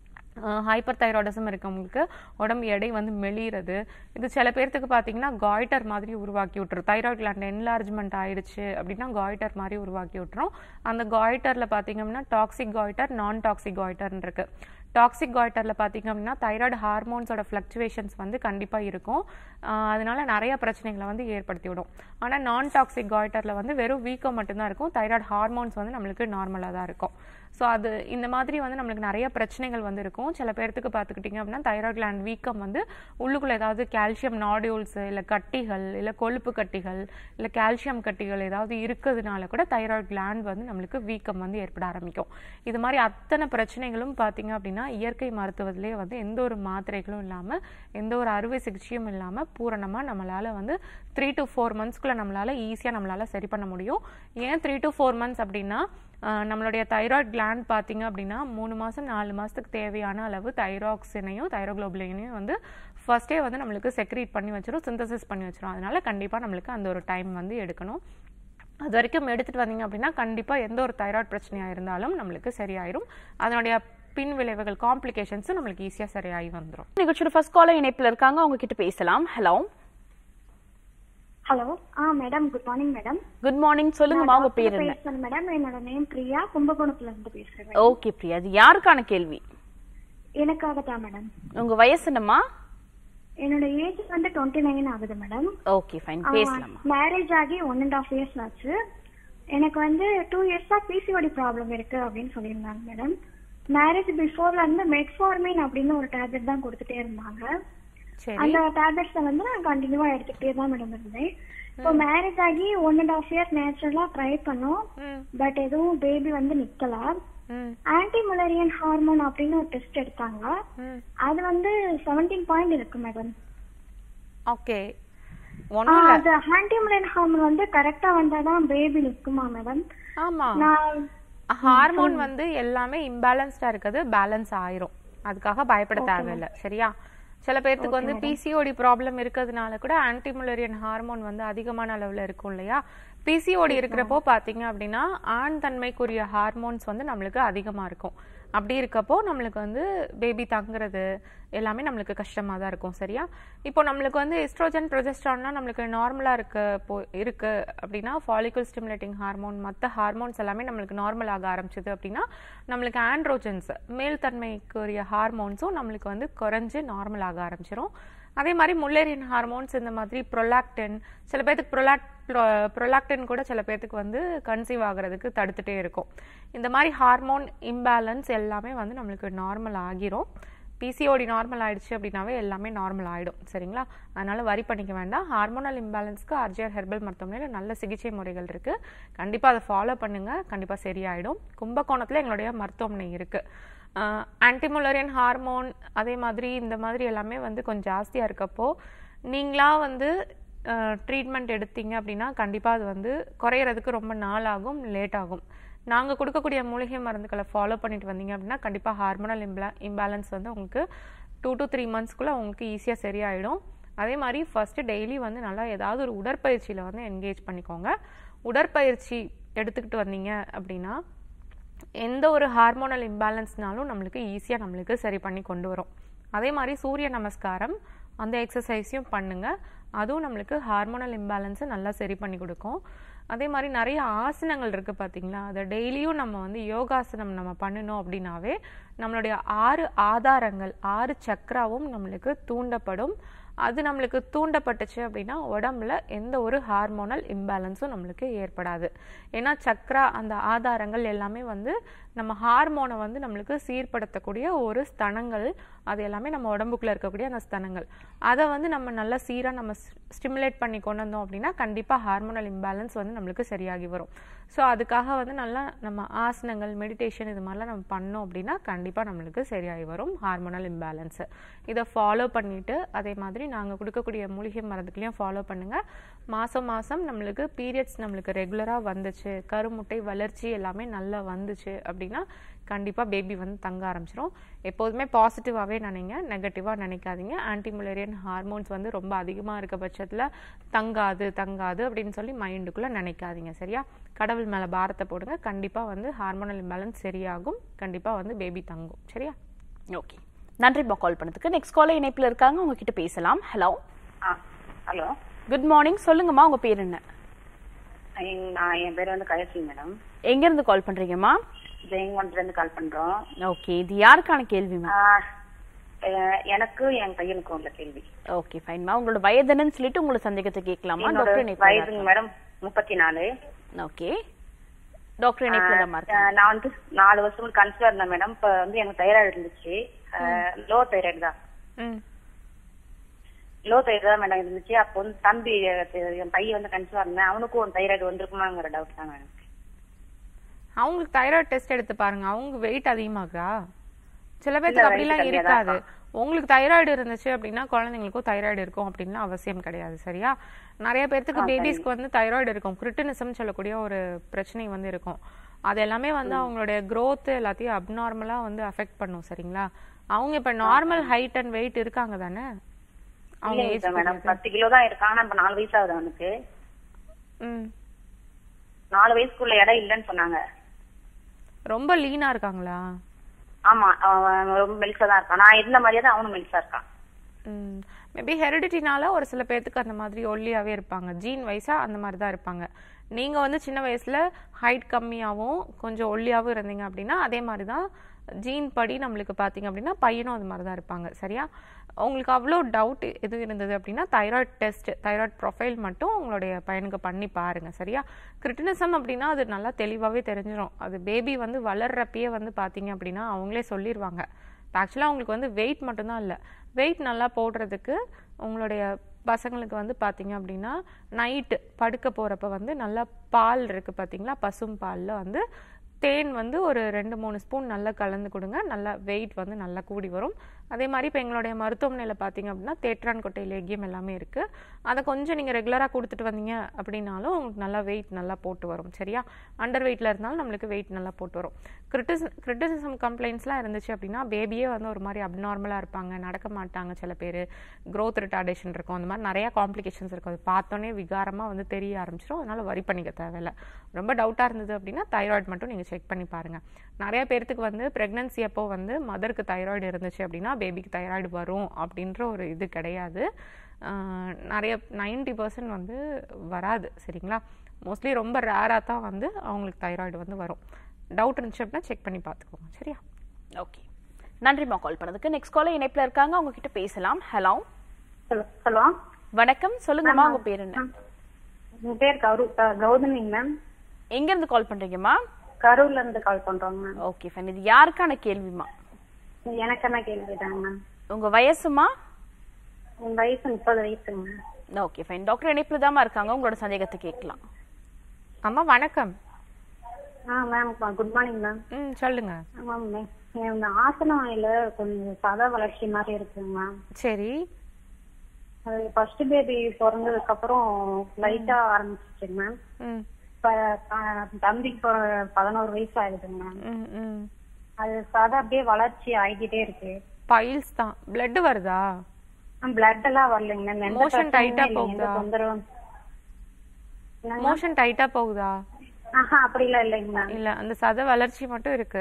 ஹைப்பர் தைராய்டிசம் இருக்கவங்களுக்கு உடம்பு எடை வந்து மெலிகிறது இது சில பேர்த்துக்கு பார்த்தீங்கன்னா காய்டர் மாதிரி உருவாக்கி விட்டுரும் தைராய்டு கிளாண்ட் என்லார்ஜ்மெண்ட் ஆயிடுச்சு அப்படின்னா காய்டர் மாதிரி உருவாக்கி விட்டுரும் அந்த காய்டரில் பார்த்தீங்க அப்படின்னா டாக்ஸிக் காய்டர் நான் டாக்ஸிக் காய்டர்னு இருக்கு டாக்ஸிக் காய்டரில் பார்த்தீங்க அப்படின்னா தைராய்டு ஹார்மோன்ஸோட ஃப்ளக்சுவேஷன்ஸ் வந்து கண்டிப்பாக இருக்கும் ஆஹ் அதனால நிறைய பிரச்சனைகளை வந்து ஏற்படுத்தி விடும் ஆனால் நான் டாக்ஸிக் காய்டரில் வந்து வெறும் வீக்கம் மட்டும்தான் இருக்கும் தைராய்டு ஹார்மோன்ஸ் வந்து நம்மளுக்கு நார்மலாக தான் இருக்கும் ஸோ அது இந்த மாதிரி வந்து நம்மளுக்கு நிறைய பிரச்சனைகள் வந்து இருக்கும் சில பேர்த்துக்கு பார்த்துக்கிட்டிங்க அப்படின்னா தைராய்டு gland வீக்கம் வந்து உள்ளுக்குள்ள ஏதாவது கால்சியம் நாடியூல்ஸ் இல்லை கட்டிகள் இல்லை கொழுப்பு கட்டிகள் இல்லை கால்சியம் கட்டிகள் ஏதாவது இருக்கிறதுனால கூட தைராய்டு gland வந்து நம்மளுக்கு வீக்கம் வந்து ஏற்பட ஆரம்பிக்கும் இது மாதிரி அத்தனை பிரச்சனைகளும் பார்த்தீங்க அப்படின்னா இயற்கை மருத்துவத்திலே வந்து எந்த ஒரு மாத்திரைகளும் இல்லாமல் எந்த ஒரு அறுவை சிகிச்சையும் இல்லாமல் பூரணமாக நம்மளால் வந்து த்ரீ டு ஃபோர் மந்த்ஸ்க்குள்ளே நம்மளால் ஈஸியாக நம்மளால் சரி பண்ண முடியும் ஏன் த்ரீ டு ஃபோர் மந்த்ஸ் அப்படின்னா ஆஹ் நம்மளுடைய தைராய்டு gland பார்த்தீங்க அப்படின்னா மூணு மாதம் நாலு மாதத்துக்கு தேவையான அளவு தைராக்சினையும் தைரோக்ளோபுலினையும் வந்து ஃபர்ஸ்டே வந்து நம்மளுக்கு செக்ரீட் பண்ணி வச்சிரும் சிந்தசிஸ் பண்ணி வச்சிரும் அதனால கண்டிப்பாக நம்மளுக்கு அந்த ஒரு டைம் வந்து எடுக்கணும் அது வரைக்கும் எடுத்துட்டு வந்தீங்க அப்படின்னா கண்டிப்பாக எந்த ஒரு தைராய்டு பிரச்சனையாக இருந்தாலும் நம்மளுக்கு சரியாயிரும் அதனுடைய பின் விளைவுகள் காம்ப்ளிகேஷன்ஸும் நம்மளுக்கு ஈஸியாக சரியாகி வந்துடும் நிகழ்ச்சியோட ஃபர்ஸ்ட் காலர் இணைப்புல இருக்காங்க அவங்க கிட்ட பேசலாம் ஹலோ ஹலோ ஆ madam good morning madam good morning சொல்லுங்கம்மா உங்க பேர் என்ன பேசுறேன் மேடம் என்னோட நேம் பிரியா கும்பகோணத்துல இருந்து பேசுறேன் madam. ஓகே பிரியா அது யாருக்கான கேள்வி எனக்காக தான் மேடம் உங்க வயசு என்னம்மா என்னோட ஏஜ் வந்து டுவெண்ட்டி நைன் ஆகுது மேடம் ஓகே ஃபைன் பேசலாமா மேரேஜ் ஆகி ஒன் அண்ட் ஆஃப் இயர்ஸ் ஆச்சு எனக்கு வந்து டூ இயர்ஸா பிசிஓடி ப்ராப்ளம் இருக்கு அப்படின்னு சொல்லியிருந்தாங்க மேடம் மேரேஜ் பிஃபோர்ல இருந்து மெட்ஃபார்மின் அப்படின்னு ஒரு டேப்லெட் தான் கொடுத்துட்டே இருந்தாங்க சரி அந்த டேப்லெட்ஸை வந்து நான் கண்டினியூவா எடுத்துக்கிட்டே தான் மேடம் இருந்தேன் இப்போ மேரேஜ் ஆகி ஒன் அண்ட் ஆஃப் இயர்ஸ் நேச்சுரலா ட்ரை பண்ணோம் ம் பட் எதுவும் பேபி வந்து நிக்கல ம் ஆன்டி முலரியன் ஹார்மோன் அப்படின்னு ஒரு டெஸ்ட் எடுத்தாங்க ம் அது வந்து செவன்டீன் பாயிண்ட் இருக்கு மேடம் ஓகே ஒன்றும் இல்லை அது ஆன்டி முலரியன் ஹார்மோன் வந்து கரெக்டா வந்தாதான் பேபி நிக்குமா மேடம் ஆமாம் நான் ஹார்மோன் வந்து எல்லாமே இம்பேலன்ஸ்டா இருக்குது பேலன்ஸ் ஆயிரும் அதுக்காக பயப்பட தேவையில்லை சரியா சில பேர்த்துக்கு வந்து பிசிஓடி ப்ராப்ளம் இருக்கிறதுனால கூட ஆன்டிமுலரியன் ஹார்மோன் வந்து அதிகமான அளவுல இருக்கும் இல்லையா பிசிஓடி இருக்கிறப்போ பாத்தீங்க அப்படின்னா ஆண் தன்மைக்குரிய ஹார்மோன்ஸ் வந்து நம்மளுக்கு அதிகமா இருக்கும் அப்படி இருக்கப்போ நம்மளுக்கு வந்து பேபி தங்குறது எல்லாமே நம்மளுக்கு கஷ்டமா தான் இருக்கும் சரியா இப்போ நம்மளுக்கு வந்து எஸ்ட்ரோஜன் ப்ரொஜெஸ்ட்ரான்லாம் நம்மளுக்கு நார்மலா இருக்க போ இருக்கு அப்படின்னா ஃபாலிகுல் ஸ்டிமுலேட்டிங் ஹார்மோன் மற்ற ஹார்மோன்ஸ் எல்லாமே நம்மளுக்கு நார்மல் ஆக ஆரம்பிச்சது அப்படின்னா நம்மளுக்கு ஆண்ட்ரோஜன்ஸ் மேல் தன்மைக்குரிய ஹார்மோன்ஸும் நம்மளுக்கு வந்து குறைஞ்சு நார்மல் ஆக ஆரம்பிச்சிரும் அதே மாதிரி முல்லேரியன் ஹார்மோன்ஸ் இந்த மாதிரி ப்ரொலாக்டின் சில பேர்த்துக்கு ப்ரொலாக்ட் ப்ரொலாக்டின் கூட சில பேர்த்துக்கு வந்து கன்சீவ் ஆகுறதுக்கு தடுத்துட்டே இருக்கும் இந்த மாதிரி ஹார்மோன் இம்பேலன்ஸ் எல்லாமே வந்து நம்மளுக்கு நார்மல் ஆகிரும் பிசிஓடி நார்மல் ஆயிடுச்சு அப்படின்னாவே எல்லாமே நார்மல் ஆயிடும் சரிங்களா அதனால வரி பண்ணிக்க வேண்டாம் ஹார்மோனல் இம்பேலன்ஸ்க்கு ஆர்ஜிஆர் ஹெர்பல் மருத்துவமனையில் நல்ல சிகிச்சை முறைகள் இருக்கு கண்டிப்பா அதை ஃபாலோ பண்ணுங்க கண்டிப்பா சரியாயிடும் கும்பகோணத்துல எங்களுடைய மருத்துவமனை இருக்கு ஆன்டிமுலரியன் ஹார்மோன் அதே மாதிரி இந்த மாதிரி எல்லாமே வந்து கொஞ்சம் ஜாஸ்தியாக இருக்கப்போ நீங்களா வந்து ட்ரீட்மெண்ட் எடுத்தீங்க அப்படின்னா கண்டிப்பாக அது வந்து குறையிறதுக்கு ரொம்ப நாள் ஆகும் லேட் ஆகும் நாங்கள் கொடுக்கக்கூடிய மூலிகை மருந்துகளை ஃபாலோ பண்ணிட்டு வந்தீங்க அப்படின்னா கண்டிப்பாக ஹார்மோனல் இம்பா இம்பேலன்ஸ் வந்து உங்களுக்கு டூ டு த்ரீ மந்த்ஸ்க்குள்ளே உங்களுக்கு ஈஸியாக சரியாயிடும் அதே மாதிரி ஃபஸ்ட்டு டெய்லி வந்து நல்லா ஏதாவது ஒரு உடற்பயிற்சியில் வந்து என்கேஜ் பண்ணிக்கோங்க உடற்பயிற்சி எடுத்துக்கிட்டு வந்தீங்க அப்படின்னா எந்த ஒரு ஹார்மோனல் இம்பேலன்ஸ்னாலும் நம்மளுக்கு ஈஸியாக நம்மளுக்கு சரி பண்ணி கொண்டு வரும் அதே மாதிரி சூரிய நமஸ்காரம் அந்த எக்ஸசைஸையும் பண்ணுங்க அதுவும் நம்மளுக்கு ஹார்மோனல் இம்பேலன்ஸை நல்லா சரி பண்ணி கொடுக்கும் அதே மாதிரி நிறைய ஆசனங்கள் இருக்கு பார்த்தீங்களா அதை டெய்லியும் நம்ம வந்து யோகாசனம் நம்ம பண்ணணும் அப்படின்னாவே நம்மளுடைய ஆறு ஆதாரங்கள் ஆறு சக்கராவும் நம்மளுக்கு தூண்டப்படும் அது நம்மளுக்கு தூண்டப்பட்டுச்சு அப்படின்னா உடம்புல எந்த ஒரு ஹார்மோனல் இம்பேலன்ஸும் நம்மளுக்கு ஏற்படாது ஏன்னா சக்ரா அந்த ஆதாரங்கள் எல்லாமே வந்து நம்ம ஹார்மோனை வந்து நம்மளுக்கு சீர்படுத்தக்கூடிய ஒரு ஸ்தனங்கள் அது எல்லாமே நம்ம உடம்புக்குள்ள இருக்கக்கூடிய அந்த ஸ்தனங்கள் அதை வந்து நம்ம நல்லா சீராக நம்ம ஸ்டிமுலேட் பண்ணி கொண்டு வந்தோம் அப்படின்னா கண்டிப்பாக ஹார்மோனல் இம்பேலன்ஸ் வந்து நம்மளுக்கு சரியாகி வரும் ஸோ அதுக்காக வந்து நல்லா நம்ம ஆசனங்கள் மெடிடேஷன் இது மாதிரிலாம் நம்ம பண்ணோம் அப்படின்னா கண்டிப்பாக நம்மளுக்கு சரியாகி வரும் ஹார்மோனல் இம்பேலன்ஸு இதை ஃபாலோ பண்ணிட்டு அதே மாதிரி நாங்கள் கொடுக்கக்கூடிய மூலிகை மருந்துகளையும் ஃபாலோ பண்ணுங்க மாதம் மாதம் நம்மளுக்கு பீரியட்ஸ் நம்மளுக்கு ரெகுலராக வந்துச்சு கருமுட்டை வளர்ச்சி எல்லாமே நல்லா வந்துச்சு அப்படின்னா கண்டிப்பாக பேபி வந்து தங்க ஆரம்பிச்சிரும் எப்போதுமே பாசிட்டிவாகவே நினைங்க நெகட்டிவாக நினைக்காதீங்க ஆன்டிமுலேரியன் ஹார்மோன்ஸ் வந்து ரொம்ப அதிகமாக இருக்க பட்சத்தில் தங்காது தங்காது அப்படின்னு சொல்லி மைண்டுக்குள்ளே நினைக்காதீங்க சரியா கடவுள் மேலே பாரத்தை போடுங்க கண்டிப்பாக வந்து ஹார்மோனல் இம்பேலன்ஸ் சரியாகும் கண்டிப்பாக வந்து பேபி தங்கும் சரியா ஓகே நன்றிம்மா கால் பண்ணதுக்கு நெக்ஸ்ட் காலர் இணைப்புல இருக்காங்க உங்ககிட்ட பேசலாம் ஹலோ ஆ ஹலோ குட் மார்னிங் சொல்லுங்கம்மா உங்க பேர் என்ன என்- நான் என் பேர் வந்து கயசி மேடம் எங்க இருந்து கால் பண்றீங்கம்மா ஜெயங்கொண்டத்துலேருந்து கால் பண்ணுறோம் ஓகே இது யாருக்கான கேள்விமா எனக்கு என் பையனுக்கும் உள்ள கேள்வி ஓகே ஃபைன்மா உங்களோட வயது என்னன்னு சொல்லிட்டு உங்களோட சந்தேகத்தை கேட்கலாமா என்னோட டாக்டர் இணைப்புல வயதுங்க மேடம் முப்பத்தி நாலு ஓகே டாக்டர் இணைப்புல தான் இருக்கு அஹ் நான் வந்து நாலு வருஷம் கன்சிடர் இருந்தேன் மேடம் இப்ப வந்து எனக்கு தைராய்டு இருந்துச்சு லோ தைராய்டு தான் ம் லோ தைராய்டு தான் மேடம் இருந்துச்சு அப்போ வந்து தம்பி அஹ், என் பையன் வந்து கன்சிடர் இருந்தேன் அவனுக்கும் தைராய்டு வந்திருக்குமாங்கிற டவுட் தான் மேடம் அவங்களுக்கு தைராய்டு டெஸ்ட் எடுத்து பாருங்க அவங்க வெயிட் அதிகமாகுதா சில இல்ல, பேருக்கு weight அப்படிலாம் கம்மியா தான் இருக்காது உங்களுக்கு தைராய்டு இருந்துச்சு அப்படின்னா குழந்தைங்களுக்கும் தைராய்டு இருக்கும் அப்படின்னு அவசியம் கிடையாது சரியா நிறைய பேர்த்துக்கு பேபிஸ்க்கு வந்து தைராய்டு இருக்கும் கிரிட்டினிசம் சொல்லக்கூடிய ஒரு பிரச்சனை வந்து இருக்கும் அது எல்லாமே வந்து அவங்களுடைய growth எல்லாத்தையும் அப்நார்மலா வந்து அஃபெக்ட் பண்ணும் சரிங்களா அவங்க இப்ப நார்மல் ஹைட் அண்ட் வெயிட் இருக்காங்க தானே அவங்க ஏஜ் மேடம் பத்து கிலோ தான் இருக்கான் ஆனா இப்ப நாலு வயசு ஆகுது அவனுக்கு ம் நாலு வயசுக்குள்ள இடம் இல்லைன்னு சொன்னாங்க ரொம்ப லீனா இருக்காங்களா ஆமா அவன் ரொம்ப மெலிசா தான் இருக்கான் நான் இருந்த மாதிரியே தான் அவனும் மெலிசா இருக்கான் மேபி ஹெரிடிட்டினால ஒரு சில பேர்த்துக்கு அந்த மாதிரி ஒல்லியாவே இருப்பாங்க ஜீன் வைஸா அந்த மாதிரி தான் இருப்பாங்க நீங்க வந்து சின்ன வயசுல ஹைட் கம்மியாகவும் கொஞ்சம் ஒல்லியாவும் இருந்தீங்க அப்படின்னா அதே மாதிரி தான் ஜீன் படி நம்மளுக்கு பார்த்தீங்க அப்படின்னா பையனும் அது மாதிரி தான் இருப்பாங்க சரியா உங்களுக்கு அவ்வளோ டவுட் எது இருந்தது அப்படின்னா தைராய்டு டெஸ்ட் தைராய்டு ப்ரொஃபைல் மட்டும் உங்களுடைய பையனுக்கு பண்ணி பாருங்க சரியா கிரிட்டினிசம் அப்படின்னா அது நல்லா தெளிவாகவே தெரிஞ்சிடும் அது பேபி வந்து வளர்றப்பயே வந்து பார்த்தீங்க அப்படின்னா அவங்களே சொல்லிடுவாங்க ஆக்சுவலாக அவங்களுக்கு வந்து வெயிட் மட்டும்தான் இல்லை வெயிட் நல்லா போடுறதுக்கு உங்களுடைய பசங்களுக்கு வந்து பார்த்தீங்க அப்படின்னா நைட்டு படுக்க போகிறப்ப வந்து நல்லா பால் இருக்குது பார்த்தீங்களா பசும் பாலில் வந்து தேன் வந்து ஒரு ரெண்டு மூணு ஸ்பூன் நல்லா கலந்து கொடுங்க நல்லா வெயிட் வந்து நல்லா கூடி வரும் அதே மாதிரி இப்போ எங்களுடைய மருத்துவமனையில் பார்த்தீங்க அப்படின்னா தேற்றான் கொட்டை லேகியம் எல்லாமே இருக்குது அதை கொஞ்சம் நீங்கள் ரெகுலராக கொடுத்துட்டு வந்தீங்க அப்படின்னாலும் உங்களுக்கு நல்லா வெயிட் நல்லா போட்டு வரும் சரியா அண்டர் வெயிட்டில் இருந்தாலும் நம்மளுக்கு வெயிட் நல்லா போட்டு வரும் கிரிட்டிஸ் கிரிட்டிசிசம் கம்ப்ளைண்ட்ஸ்லாம் இருந்துச்சு அப்படின்னா பேபியே வந்து ஒரு மாதிரி அப்நார்மலாக இருப்பாங்க நடக்க மாட்டாங்க சில பேர் growth ரிட்டார்டேஷன் இருக்கும் அந்த மாதிரி நிறையா காம்ப்ளிகேஷன்ஸ் இருக்கும் அது பார்த்தோன்னே விகாரமாக வந்து தெரிய ஆரம்பிச்சிடும் அதனால வரி பண்ணிக்க தேவையில்ல ரொம்ப டவுட்டாக இருந்தது அப்படின்னா தைராய்டு மட்டும் நீங்கள் செக் பண்ணி பாருங்கள் நிறைய பேர்த்துக்கு வந்து ப்ரெக்னன்சி அப்போ வந்து மதருக்கு தைராய்டு இருந்துச்சு அப்படின்னா பேபிக்கு தைராய்டு வரும் அப்படின்ற ஒரு இது கிடையாது ஆஹ் நிறைய நைன்டி பர்சன்ட் வந்து வராது சரிங்களா மோஸ்ட்லி ரொம்ப ரேராக தான் வந்து அவங்களுக்கு தைராய்டு வந்து வரும் டவுட் இருந்துச்சு அப்படின்னா செக் பண்ணி பார்த்துக்கோங்க சரியா ஓகே நன்றிம்மா கால் பண்ணதுக்கு நெக்ஸ்ட் காலர் இணைப்புல இருக்காங்க அவங்க கிட்ட பேசலாம் ஹலோ ஹலோ வணக்கம் சொல்லுங்கம்மா உங்க பேர் என்ன உங்க பேர் கௌரு க- கௌதமிங்க மேம் எங்க இருந்து கால் பண்றீங்கம்மா கரூர்ல இருந்து கால் பண்றோங்க மேம் ஓகே ஃபைன் இது யாருக்கான கேள்விமா எனக்கு என்ன கேள்விதாங்க மேம் உங்க வயசுமா உங்க வயசு முப்பது வயசுங்க மேம் ஓகே ஃபைன் டாக்டர் இணைப்புல தாம்மா இருக்காங்க உங்களோட சந்தேகத்தை கேட்கலாம் அம்மா வணக்கம் ஆ மேம் குட் மார்னிங் மேம் ம் சொல்லுங்க ஆமாம் மேம் இந்த ஆசன வாயில கொஞ்சம் சத வளர்ச்சி மாதிரி இருக்குங்க மேம் சரி அது ஃபர்ஸ்ட் பேபி பிறந்ததுக்கு அப்புறம் லைட்டா ஆரம்பிச்சிச்சுங்க மேம் ம் இப்ப அஹ், தம்பிக்கு இப்போ பதினோரு வயசு ஆகுதுங்க மேம் ம் ம் அது சத அப்படியே வளர்ச்சி ஆகிக்கிட்டே இருக்கு பைல்ஸ் தான் blood வருதா பிளட் எல்லாம் வரலைங்க மேம் எந்த Motion tight ஆ பிரச்சனையுமே இல்லை, எந்த போகுதா? தொந்தரவும் என்னங்க? மோஷன் டைட்டா போகுதா ஆஹா அப்படிலாம் இல்லைங்க மேம் இல்ல அந்த சத வளர்ச்சி மட்டும் இருக்கு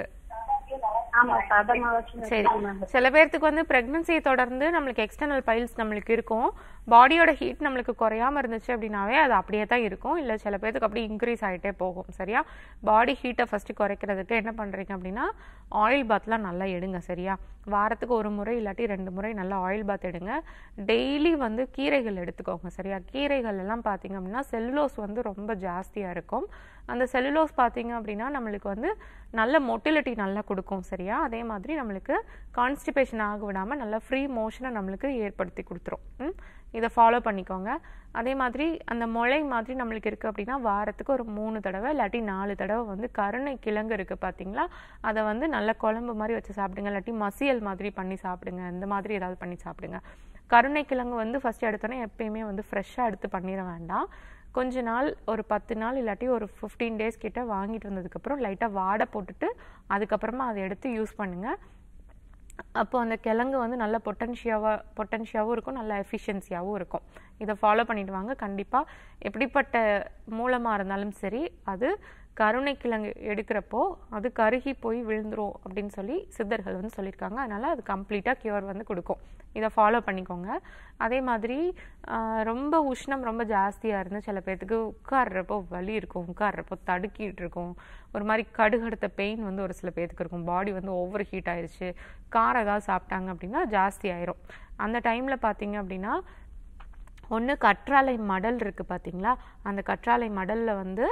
ஆமா சத வளர்ச்சி சரி இருக்குங்க மேம் சில பேர்த்துக்கு வந்து பிரெக்னன்சியை தொடர்ந்து நம்மளுக்கு எக்ஸ்டர்னல் பைல்ஸ் நம்மளுக்கு இருக்கும் பாடியோட ஹீட் நம்மளுக்கு குறையாம இருந்துச்சு அப்படின்னாவே அது அப்படியே தான் இருக்கும் இல்ல சில பேர்த்துக்கு அப்படியே இன்க்ரீஸ் ஆயிட்டே போகும் சரியா பாடி ஹீட்டை ஃபர்ஸ்ட் குறைக்கிறதுக்கு என்ன பண்றீங்க அப்படின்னா ஆயில் பாத்லாம் நல்லா எடுங்க சரியா வாரத்துக்கு ஒரு முறை இல்லாட்டி ரெண்டு முறை நல்லா ஆயில் பாத் எடுங்க டெய்லி வந்து கீரைகள் எடுத்துக்கோங்க சரியா கீரைகள் எல்லாம் பார்த்தீங்க அப்படின்னா செல்லுலோஸ் வந்து ரொம்ப ஜாஸ்தியா இருக்கும் அந்த செல்லுலோஸ் பார்த்தீங்க அப்படின்னா நம்மளுக்கு வந்து நல்ல மொட்டிலிட்டி நல்லா கொடுக்கும் சரியா அதே மாதிரி நம்மளுக்கு கான்ஸ்டிபேஷன் ஆக விடாமல் நல்ல ஃப்ரீ மோஷனை நம்மளுக்கு ஏற்படுத்தி கொடுத்துரும் ம்? இதை ஃபாலோ பண்ணிக்கோங்க அதே மாதிரி அந்த முளை மாதிரி நம்மளுக்கு இருக்குது அப்படின்னா வாரத்துக்கு ஒரு மூணு தடவை இல்லாட்டி நாலு தடவை வந்து கருணை கிழங்கு இருக்குது பார்த்தீங்களா அதை வந்து நல்ல குழம்பு மாதிரி வச்சு சாப்பிடுங்க இல்லாட்டி மசியல் மாதிரி பண்ணி சாப்பிடுங்க இந்த மாதிரி ஏதாவது பண்ணி சாப்பிடுங்க கருணை கிழங்கு வந்து ஃபர்ஸ்ட் எடுத்தோன்னே எப்பயுமே வந்து ஃப்ரெஷ்ஷாக எடுத்து பண்ணிட வேண்டாம் கொஞ்ச நாள் ஒரு பத்து நாள் இல்லாட்டி ஒரு ஃபிஃப்டீன் டேஸ் கிட்ட வாங்கிட்டு வந்ததுக்கப்புறம் லைட்டாக வாடை போட்டுட்டு அதுக்கப்புறமா அதை எடுத்து யூஸ் பண்ணுங்க அப்போ அந்த கிழங்கு வந்து நல்ல பொட்டன்ஷியாவாக பொட்டன்ஷியாவும் இருக்கும் நல்ல எஃபிஷியன்சியாகவும் இருக்கும் இதை ஃபாலோ பண்ணிட்டு வாங்க கண்டிப்பாக எப்படிப்பட்ட மூலமாக இருந்தாலும் சரி அது கருணை கிழங்கு எடுக்கிறப்போ அது கருகி போய் விழுந்துரும் அப்படின்னு சொல்லி சித்தர்கள் வந்து சொல்லியிருக்காங்க அதனால அது கம்ப்ளீட்டாக கியூர் வந்து கொடுக்கும் இதை ஃபாலோ பண்ணிக்கோங்க அதே மாதிரி ஆஹ், ரொம்ப உஷ்ணம் ரொம்ப ஜாஸ்தியாக இருந்து சில பேர்த்துக்கு உட்கார்றப்போ வலி இருக்கும் உட்கார்றப்போ தடுக்கிட்டு இருக்கும் ஒரு மாதிரி கடுகடுத்த பெயின் வந்து ஒரு சில பேர்த்துக்கு இருக்கும் பாடி வந்து ஓவர் ஹீட் ஆயிருச்சு காரம் ஏதாவது சாப்பிட்டாங்க அப்படின்னா ஜாஸ்தி ஆயிரும் அந்த டைமில் பார்த்தீங்க அப்படின்னா ஒன்று கற்றாழை மடல் இருக்குது பார்த்தீங்களா அந்த கற்றாழை மடலில் வந்து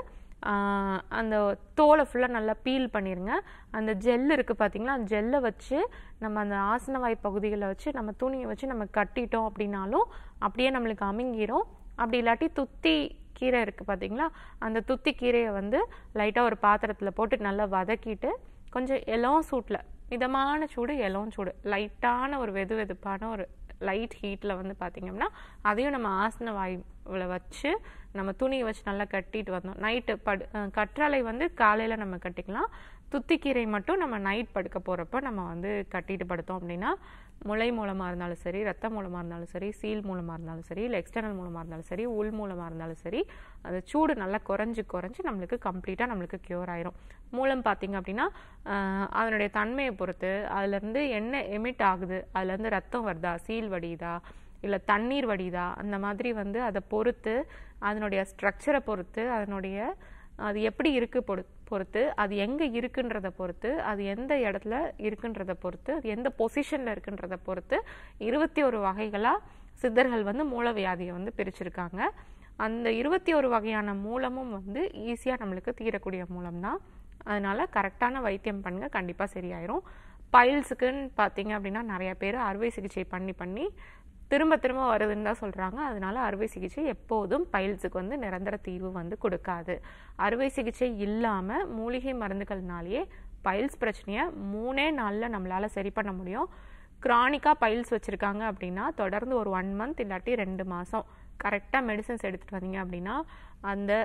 ஆஹ் அந்த தோலை ஃபுல்லாக நல்லா பீல் பண்ணிடுங்க அந்த ஜெல் இருக்குது பார்த்தீங்களா அந்த ஜெல்லை வச்சு நம்ம அந்த ஆசனவாய் பகுதிகளை வச்சு நம்ம துணியை வச்சு நம்ம கட்டிட்டோம் அப்படின்னாலும் அப்படியே நம்மளுக்கு அமுங்கிரும் அப்படி இல்லாட்டி துத்தி கீரை இருக்குது பார்த்தீங்களா அந்த துத்தி கீரையை வந்து லைட்டாக ஒரு பாத்திரத்தில் போட்டு நல்லா வதக்கிட்டு கொஞ்சம் இளம் சூட்டில் மிதமான சூடு இளம் சூடு லைட்டான ஒரு வெது வெதுப்பான ஒரு லைட் ஹீட்டில் வந்து பார்த்திங்கன்னா அதையும் நம்ம ஆசன வாயுவில் வச்சு நம்ம துணியை வச்சு நல்லா கட்டிட்டு வந்தோம் நைட்டு படு அஹ் கற்றாழை வந்து காலையில் நம்ம கட்டிக்கலாம் துத்திக்கீரை மட்டும் நம்ம நைட் படுக்க போகிறப்ப நம்ம வந்து கட்டிட்டு படுத்தோம் அப்படின்னா முளை மூலமாக இருந்தாலும் சரி ரத்த மூலமாக இருந்தாலும் சரி சீல் மூலமாக இருந்தாலும் சரி இல்லை எக்ஸ்டர்னல் மூலமாக இருந்தாலும் சரி உள் மூலமாக இருந்தாலும் சரி அந்த சூடு நல்லா குறைஞ்சு குறைஞ்சு நம்மளுக்கு கம்ப்ளீட்டாக நம்மளுக்கு க்யூர் ஆயிரும் மூலம் பார்த்தீங்க அப்படின்னா ஆஹ் அதனுடைய தன்மையை பொறுத்து அதுலேருந்து என்ன எமிட் ஆகுது அதுலேருந்து ரத்தம் வருதா சீல் வடியுதா இல்லை தண்ணீர் வடியுதா அந்த மாதிரி வந்து அதை பொறுத்து அதனுடைய ஸ்ட்ரக்சரை பொறுத்து அதனுடைய அது எப்படி இருக்கு பொறு பொறுத்து அது எங்கே இருக்குன்றத பொறுத்து அது எந்த இடத்துல இருக்குன்றத பொறுத்து அது எந்த பொசிஷனில் இருக்குன்றத பொறுத்து இருபத்தி ஒரு வகைகளாக சித்தர்கள் வந்து மூலவியாதியை வந்து பிரிச்சிருக்காங்க அந்த இருபத்தி ஒரு வகையான மூலமும் வந்து ஈஸியாக நம்மளுக்கு தீரக்கூடிய மூலம் தான் அதனால கரெக்டான வைத்தியம் பண்ணுங்க கண்டிப்பாக சரியாயிரும் பைல்ஸுக்குன்னு பார்த்தீங்க அப்படின்னா நிறைய பேர் அறுவை சிகிச்சை பண்ணி பண்ணி திரும்ப திரும்ப வருதுன்னு தான் சொல்கிறாங்க அதனால அறுவை சிகிச்சை எப்போதும் பைல்ஸுக்கு வந்து நிரந்தர தீர்வு வந்து கொடுக்காது அறுவை சிகிச்சை இல்லாமல் மூலிகை மருந்துகள்னாலேயே பைல்ஸ் பிரச்சனையை மூணே நாளில் நம்மளால் சரி பண்ண முடியும் க்ரானிக்காக பைல்ஸ் வச்சுருக்காங்க அப்படின்னா தொடர்ந்து ஒரு ஒன் மந்த் இல்லாட்டி ரெண்டு மாதம் கரெக்டாக மெடிசன்ஸ் எடுத்துகிட்டு வந்தீங்க அப்படின்னா அந்த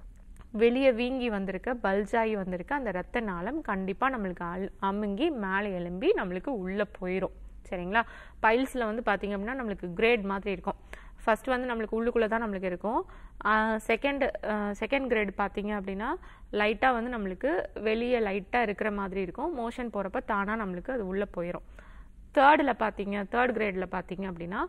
வெளியே வீங்கி வந்திருக்க பல்ஜாகி வந்திருக்க அந்த ரத்த நாளம் கண்டிப்பாக நம்மளுக்கு அல் அமுங்கி மேலே எலும்பி நம்மளுக்கு உள்ளே போயிடும் சரிங்களா பைல்ஸில் வந்து பார்த்தீங்க அப்படின்னா நம்மளுக்கு கிரேட் மாதிரி இருக்கும் ஃபர்ஸ்ட் வந்து நம்மளுக்கு உள்ளுக்குள்ளே தான் நம்மளுக்கு இருக்கும் செகண்ட் செகண்ட் கிரேட் பார்த்தீங்க அப்படின்னா லைட்டாக வந்து நம்மளுக்கு வெளியே லைட்டாக இருக்கிற மாதிரி இருக்கும் மோஷன் போகிறப்ப தானாக நம்மளுக்கு அது உள்ளே போயிடும் தேர்டில் பார்த்தீங்க தேர்ட் கிரேடில் பார்த்தீங்க அப்படின்னா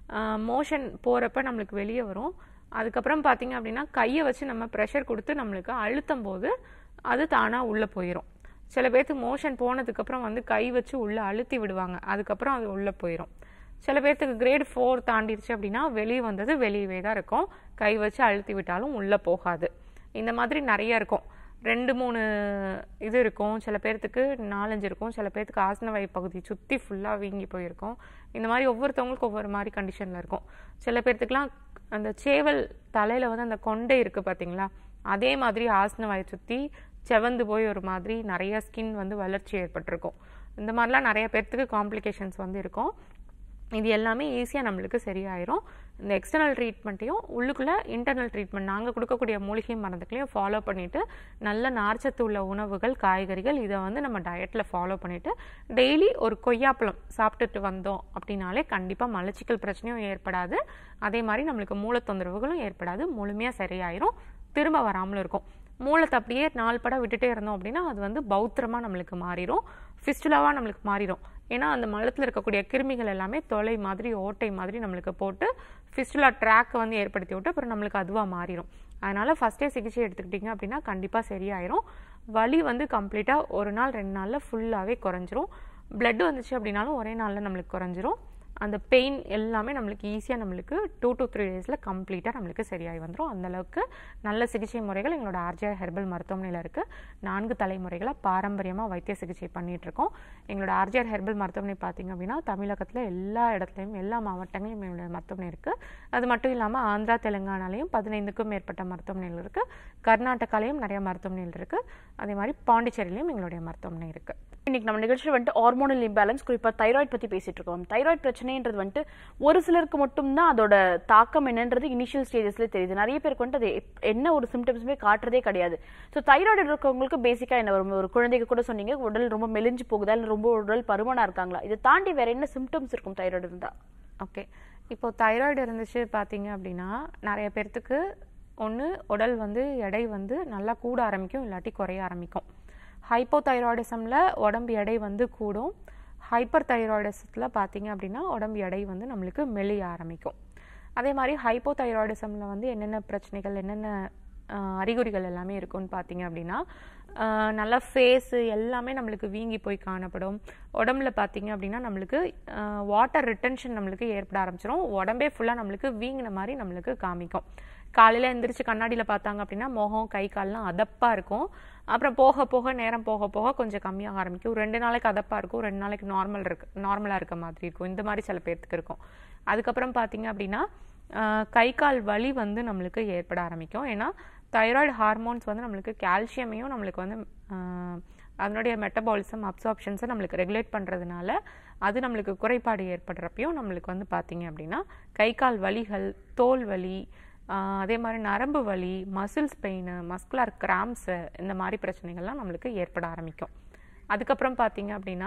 மோஷன் போகிறப்ப நம்மளுக்கு வெளியே வரும் அதுக்கப்புறம் பார்த்தீங்க அப்படின்னா கையை வச்சு நம்ம ப்ரெஷர் கொடுத்து நம்மளுக்கு அழுத்தும் போது அது தானாக உள்ளே போயிடும் சில பேர்த்துக்கு மோஷன் போனதுக்கப்புறம் வந்து கை வச்சு உள்ளே அழுத்தி விடுவாங்க அதுக்கப்புறம் அது உள்ளே போயிடும் சில பேர்த்துக்கு கிரேட் ஃபோர் தாண்டிடுச்சு அப்படின்னா வெளியே வந்தது வெளியவே தான் இருக்கும் கை வச்சு அழுத்தி விட்டாலும் உள்ளே போகாது இந்த மாதிரி நிறைய இருக்கும் ரெண்டு மூணு இது இருக்கும் சில பேர்த்துக்கு நாலஞ்சு இருக்கும் சில பேர்த்துக்கு ஆசனவாய் பகுதி சுற்றி ஃபுல்லாக வீங்கி போயிருக்கும் இந்த மாதிரி ஒவ்வொருத்தவங்களுக்கும் ஒவ்வொரு மாதிரி கண்டிஷனில் இருக்கும் சில பேர்த்துக்குலாம் அந்த சேவல் தலையில் வந்து அந்த கொண்டை இருக்குது பார்த்தீங்களா அதே மாதிரி ஆசனவாயை சுற்றி செவந்து போய் ஒரு மாதிரி நிறைய ஸ்கின் வந்து வளர்ச்சி ஏற்பட்டிருக்கும் இந்த மாதிரிலாம் நிறைய பேர்த்துக்கு காம்ப்ளிகேஷன்ஸ் வந்து இருக்கும் இது எல்லாமே ஈஸியாக நம்மளுக்கு சரியாயிரும் இந்த எக்ஸ்டர்னல் ட்ரீட்மெண்ட்டையும் உள்ளுக்குள்ளே இன்டர்னல் ட்ரீட்மெண்ட் நாங்கள் கொடுக்கக்கூடிய மூலிகை மருந்துகளையும் ஃபாலோ பண்ணிவிட்டு நல்ல நார்ச்சத்து உள்ள உணவுகள் காய்கறிகள் இதை வந்து நம்ம டயட்டில் ஃபாலோ பண்ணிவிட்டு டெய்லி ஒரு கொய்யாப்பழம் சாப்பிட்டுட்டு வந்தோம் அப்படின்னாலே கண்டிப்பாக மலச்சிக்கல் பிரச்சனையும் ஏற்படாது அதே மாதிரி நம்மளுக்கு மூல தொந்தரவுகளும் ஏற்படாது முழுமையாக சரியாயிரும் திரும்ப வராமலும் இருக்கும் மூலத்தை அப்படியே நாள் படம் விட்டுட்டே இருந்தோம் அப்படின்னா அது வந்து பௌத்திரமாக நம்மளுக்கு மாறிடும் ஃபிஸ்டுலாவாக நம்மளுக்கு மாறிடும் ஏன்னா அந்த மலத்தில் இருக்கக்கூடிய கிருமிகள் எல்லாமே தொலை மாதிரி ஓட்டை மாதிரி நம்மளுக்கு போட்டு ஃபிஸ்டுலா ட்ராக்கை வந்து ஏற்படுத்தி விட்டு அப்புறம் நம்மளுக்கு அதுவாக மாறிடும் அதனால் ஃபஸ்ட்டே சிகிச்சை எடுத்துக்கிட்டிங்க அப்படின்னா கண்டிப்பாக சரியாயிரும் வலி வந்து கம்ப்ளீட்டாக ஒரு நாள் ரெண்டு நாளில் ஃபுல்லாகவே குறைஞ்சிரும் பிளட் வந்துச்சு அப்படின்னாலும் ஒரே நாளில் நம்மளுக்கு குறைஞ்சிரும் அந்த பெயின் எல்லாமே நம்மளுக்கு ஈஸியாக நம்மளுக்கு டூ டு த்ரீ டேஸில் கம்ப்ளீட்டாக நம்மளுக்கு சரியாகி வந்துடும் அந்தளவுக்கு நல்ல சிகிச்சை முறைகள் எங்களோட ஆர்ஜிஆர் ஹெர்பல் மருத்துவமனையில் இருக்குது நான்கு தலைமுறைகளாக பாரம்பரியமாக வைத்திய சிகிச்சை பண்ணிட்டு இருக்கோம் எங்களோட ஆர்ஜிஆர் ஹெர்பல் மருத்துவமனை பார்த்திங்க அப்படின்னா தமிழகத்தில் எல்லா இடத்துலையும் எல்லா மாவட்டங்களையும் எங்களோட மருத்துவமனை இருக்குது அது மட்டும் இல்லாமல் ஆந்திரா தெலுங்கானாலையும் பதினைந்துக்கும் மேற்பட்ட மருத்துவமனைகள் இருக்குது கர்நாடகாலையும் நிறைய மருத்துவமனைகள் இருக்குது அதே மாதிரி பாண்டிச்சேரியிலையும் எங்களுடைய மருத்துவமனை இருக்குது இன்னைக்கு நம்ம நிகழ்ச்சியில் வந்துட்டு ஹார்மோனல் இம்பேலன்ஸ் குறிப்பா தைராய்டு பத்தி பேசிட்டு இருக்கோம் தைராய்டு பிரச்சனைன்றது வந்துட்டு ஒரு சிலருக்கு மட்டும்தான் அதோட தாக்கம் என்னன்றது இனிஷியல் ஸ்டேஜஸ்ல தெரியுது நிறைய பேருக்கு வந்துட்டு அது எப்- என்ன ஒரு சிம்டம்ஸுமே காட்டுறதே கிடையாது ஸோ தைராய்டு இருக்கவங்களுக்கு பேசிக்கா என்ன வரும் ஒரு குழந்தைக்கு கூட சொன்னீங்க உடல் ரொம்ப மெலிஞ்சு போகுதா இல்லை ரொம்ப உடல் பருமனா இருக்காங்களா இதை தாண்டி வேற என்ன சிம்டம்ஸ் இருக்கும் தைராய்டு இருந்தா ஓகே இப்போ தைராய்டு இருந்துச்சு பார்த்தீங்க அப்படின்னா நிறைய பேர்த்துக்கு ஒன்று உடல் வந்து எடை வந்து நல்லா கூட ஆரம்பிக்கும் இல்லாட்டி குறைய ஆரம்பிக்கும் ஹைப்போதைராய்டிசமில் உடம்பு எடை வந்து கூடும் ஹைப்பர் தைராய்டிசத்தில் பார்த்தீங்க அப்படின்னா உடம்பு எடை வந்து நம்மளுக்கு மெலிய ஆரம்பிக்கும் அதே மாதிரி ஹைப்போதைராய்டிசமில் வந்து என்னென்ன பிரச்சனைகள் என்னென்ன ஆஹ், அறிகுறிகள் எல்லாமே இருக்கும்னு பார்த்தீங்க அப்படின்னா ஆஹ், நல்லா ஃபேஸு எல்லாமே நம்மளுக்கு வீங்கி போய் காணப்படும் உடம்புல பார்த்தீங்க அப்படின்னா நம்மளுக்கு வாட்டர் ரிட்டன்ஷன் நம்மளுக்கு ஏற்பட ஆரம்பிச்சிடும் உடம்பே ஃபுல்லாக நம்மளுக்கு வீங்கின மாதிரி நம்மளுக்கு காமிக்கும் காலையில் எந்திரிச்சு கண்ணாடியில் பார்த்தாங்க அப்படின்னா முகம் கை கால்லாம் அதப்பாக இருக்கும் அப்புறம் போக போக நேரம் போக போக கொஞ்சம் கம்மியாக ஆரம்பிக்கும் ரெண்டு நாளைக்கு அதப்பாக இருக்கும் ரெண்டு நாளைக்கு நார்மல் இருக்கு நார்மலாக இருக்க மாதிரி இருக்கும் இந்த மாதிரி சில பேர்த்துக்கு இருக்கும் அதுக்கப்புறம் பார்த்தீங்க அப்படின்னா ஆஹ் கை கால் வலி வந்து நம்மளுக்கு ஏற்பட ஆரம்பிக்கும் ஏன்னா தைராய்டு ஹார்மோன்ஸ் வந்து நம்மளுக்கு கால்சியமையும் நம்மளுக்கு வந்து ஆஹ் அதனுடைய மெட்டபாலிசம் அப்சார்ப்ஷன்ஸை நம்மளுக்கு ரெகுலேட் பண்ணுறதுனால அது நம்மளுக்கு குறைபாடு ஏற்படுறப்பையும் நம்மளுக்கு வந்து பார்த்தீங்க அப்படின்னா கை கால் வலிகள் தோல் வலி ஆஹ் அதே மாதிரி நரம்பு வலி மசில்ஸ் பெயின் மஸ்குலர் கிராம்ஸு இந்த மாதிரி பிரச்சனைகள்லாம் நம்மளுக்கு ஏற்பட ஆரம்பிக்கும் அதுக்கப்புறம் பார்த்தீங்க அப்படின்னா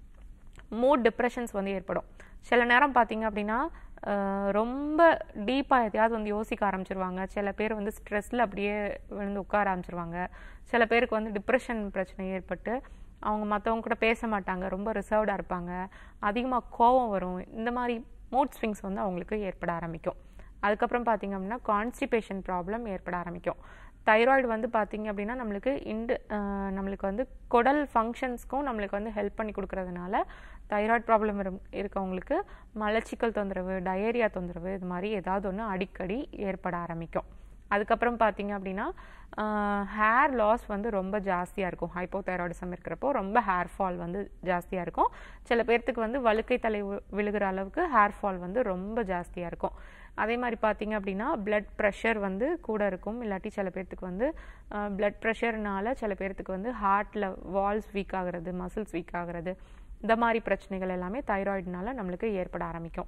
மூட் டிப்ரெஷன்ஸ் வந்து ஏற்படும் சில நேரம் பார்த்தீங்க அப்படின்னா ஆஹ் ரொம்ப டீப்பாக எதையாவது வந்து யோசிக்க ஆரம்பிச்சிருவாங்க சில பேர் வந்து ஸ்ட்ரெஸ்ஸில் அப்படியே விழுந்து உட்கார ஆரம்பிச்சிருவாங்க சில பேருக்கு வந்து டிப்ரெஷன் பிரச்சனை ஏற்பட்டு அவங்க மற்றவங்க கூட பேச மாட்டாங்க ரொம்ப ரிசர்வ்டாக இருப்பாங்க அதிகமாக கோவம் வரும் இந்த மாதிரி மூட் ஸ்விங்ஸ் வந்து அவங்களுக்கு ஏற்பட ஆரம்பிக்கும் அதுக்கப்புறம் பார்த்தீங்க அப்படின்னா கான்ஸ்டிபேஷன் ப்ராப்ளம் ஏற்பட ஆரம்பிக்கும் தைராய்டு வந்து பார்த்தீங்க அப்படின்னா நம்மளுக்கு இண்டு ஆஹ் நம்மளுக்கு வந்து குடல் ஃபங்க்ஷன்ஸ்க்கும் நம்மளுக்கு வந்து ஹெல்ப் பண்ணி கொடுக்கறதுனால தைராய்டு ப்ராப்ளம் இருக்கவங்களுக்கு மலச்சிக்கல் தொந்தரவு டயேரியா தொந்தரவு இது மாதிரி ஏதாவது ஒன்று அடிக்கடி ஏற்பட ஆரம்பிக்கும் அதுக்கப்புறம் பார்த்தீங்க அப்படின்னா ஹேர் லாஸ் வந்து ரொம்ப ஜாஸ்தியாக இருக்கும் ஹைப்போதைராய்டிசம் இருக்கிறப்போ ரொம்ப ஹேர் ஃபால் வந்து ஜாஸ்தியாக இருக்கும் சில பேர்த்துக்கு வந்து வழுக்கை தலை வி- விழுகிற அளவுக்கு ஹேர் ஃபால் வந்து ரொம்ப ஜாஸ்தியாக இருக்கும் அதே மாதிரி பார்த்தீங்க அப்படின்னா பிளட் ப்ரெஷர் வந்து கூட இருக்கும் இல்லாட்டி சில பேர்த்துக்கு வந்து பிளட் ப்ரெஷர்னால சில பேர்த்துக்கு வந்து ஹார்ட்டில் வால்ஸ் வீக் ஆகுறது மசில்ஸ் வீக் ஆகுறது இந்த மாதிரி பிரச்சனைகள் எல்லாமே தைராய்டுனால நம்மளுக்கு ஏற்பட ஆரம்பிக்கும்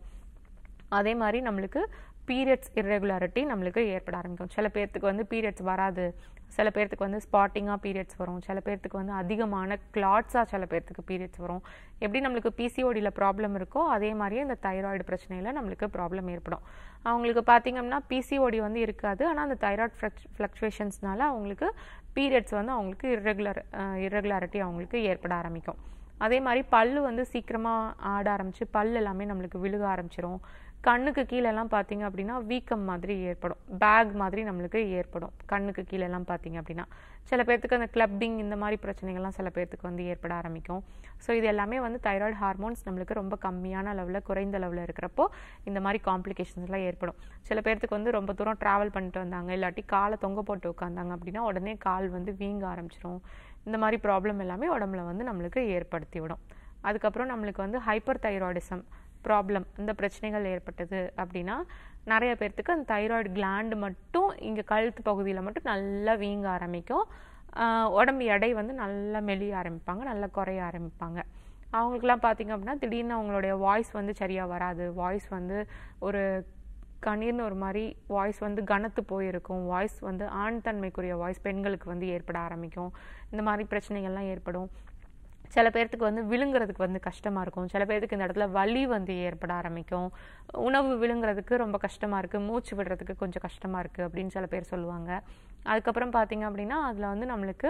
அதே மாதிரி நம்மளுக்கு பீரியட்ஸ் irregularity நம்மளுக்கு ஏற்பட ஆரம்பிக்கும் சில பேர்த்துக்கு வந்து பீரியட்ஸ் வராது சில பேர்த்துக்கு வந்து ஸ்பாட்டிங்காக பீரியட்ஸ் வரும் சில பேர்த்துக்கு வந்து அதிகமான கிளாட்ஸாக சில பேர்த்துக்கு பீரியட்ஸ் வரும் எப்படி நம்மளுக்கு பிசிஓடியில் ப்ராப்ளம் இருக்கோ அதே மாதிரியே இந்த தைராய்டு பிரச்சனையில் நம்மளுக்கு ப்ராப்ளம் ஏற்படும் அவங்களுக்கு பார்த்தீங்கன்னா பிசிஓடி வந்து இருக்காது ஆனால் அந்த தைராய்டு ஃப்ளக்சுவேஷன்ஸ்னால அவங்களுக்கு பீரியட்ஸ் வந்து அவங்களுக்கு irregular irregularity அவங்களுக்கு ஏற்பட ஆரம்பிக்கும் அதே மாதிரி பல்லு வந்து சீக்கிரமாக ஆட ஆரம்பிச்சு பல் எல்லாமே நம்மளுக்கு விழுக ஆரம்பிச்சிரும் கண்ணுக்கு கீழெல்லாம் பார்த்தீங்க அப்படின்னா வீக்கம் மாதிரி ஏற்படும் பேக் மாதிரி நம்மளுக்கு ஏற்படும் கண்ணுக்கு கீழெல்லாம் பார்த்தீங்க அப்படின்னா சில பேர்த்துக்கு அந்த கிளப்பிங் இந்த மாதிரி பிரச்சனைகள்லாம் சில பேர்த்துக்கு வந்து ஏற்பட ஆரம்பிக்கும் ஸோ இது எல்லாமே வந்து தைராய்டு ஹார்மோன்ஸ் நம்மளுக்கு ரொம்ப கம்மியான அளவில் குறைந்த அளவில் இருக்கிறப்போ இந்த மாதிரி காம்ப்ளிகேஷன்ஸ்லாம் ஏற்படும் சில பேர்த்துக்கு வந்து ரொம்ப தூரம் ட்ராவல் பண்ணிட்டு வந்தாங்க இல்லாட்டி காலை தொங்க போட்டு உட்காந்தாங்க அப்படின்னா உடனே கால் வந்து வீங்க ஆரம்பிச்சிரும் இந்த மாதிரி ப்ராப்ளம் எல்லாமே உடம்புல வந்து நம்மளுக்கு ஏற்படுத்தி விடும் அதுக்கப்புறம் நம்மளுக்கு வந்து ஹைப்பர் தைராய்டிசம் ப்ராப்ளம் இந்த பிரச்சனைகள் ஏற்பட்டது அப்படின்னா நிறைய பேர்த்துக்கு அந்த தைராய்டு கிளாண்டு மட்டும் இங்கே கழுத்து பகுதியில் மட்டும் நல்லா வீங்க ஆரம்பிக்கும் ஆஹ் உடம்பு எடை வந்து நல்லா மெலிய ஆரம்பிப்பாங்க நல்லா குறைய ஆரம்பிப்பாங்க அவங்களுக்குலாம் பார்த்தீங்க அப்படின்னா திடீர்னு அவங்களுடைய வாய்ஸ் வந்து சரியாக வராது வாய்ஸ் வந்து ஒரு கணீர்னு ஒரு மாதிரி வாய்ஸ் வந்து கனத்து போயிருக்கும் வாய்ஸ் வந்து ஆண் தன்மைக்குரிய வாய்ஸ் பெண்களுக்கு வந்து ஏற்பட ஆரம்பிக்கும் இந்த மாதிரி பிரச்சனைகள்லாம் ஏற்படும் சில பேர்த்துக்கு வந்து விழுங்குறதுக்கு வந்து கஷ்டமாக இருக்கும் சில பேர்த்துக்கு இந்த இடத்துல வலி வந்து ஏற்பட ஆரம்பிக்கும் உணவு விழுங்குறதுக்கு ரொம்ப கஷ்டமாக இருக்குது மூச்சு விடுறதுக்கு கொஞ்சம் கஷ்டமாக இருக்குது அப்படின்னு சில பேர் சொல்லுவாங்க அதுக்கப்புறம் பார்த்தீங்க அப்படின்னா அதில் வந்து நம்மளுக்கு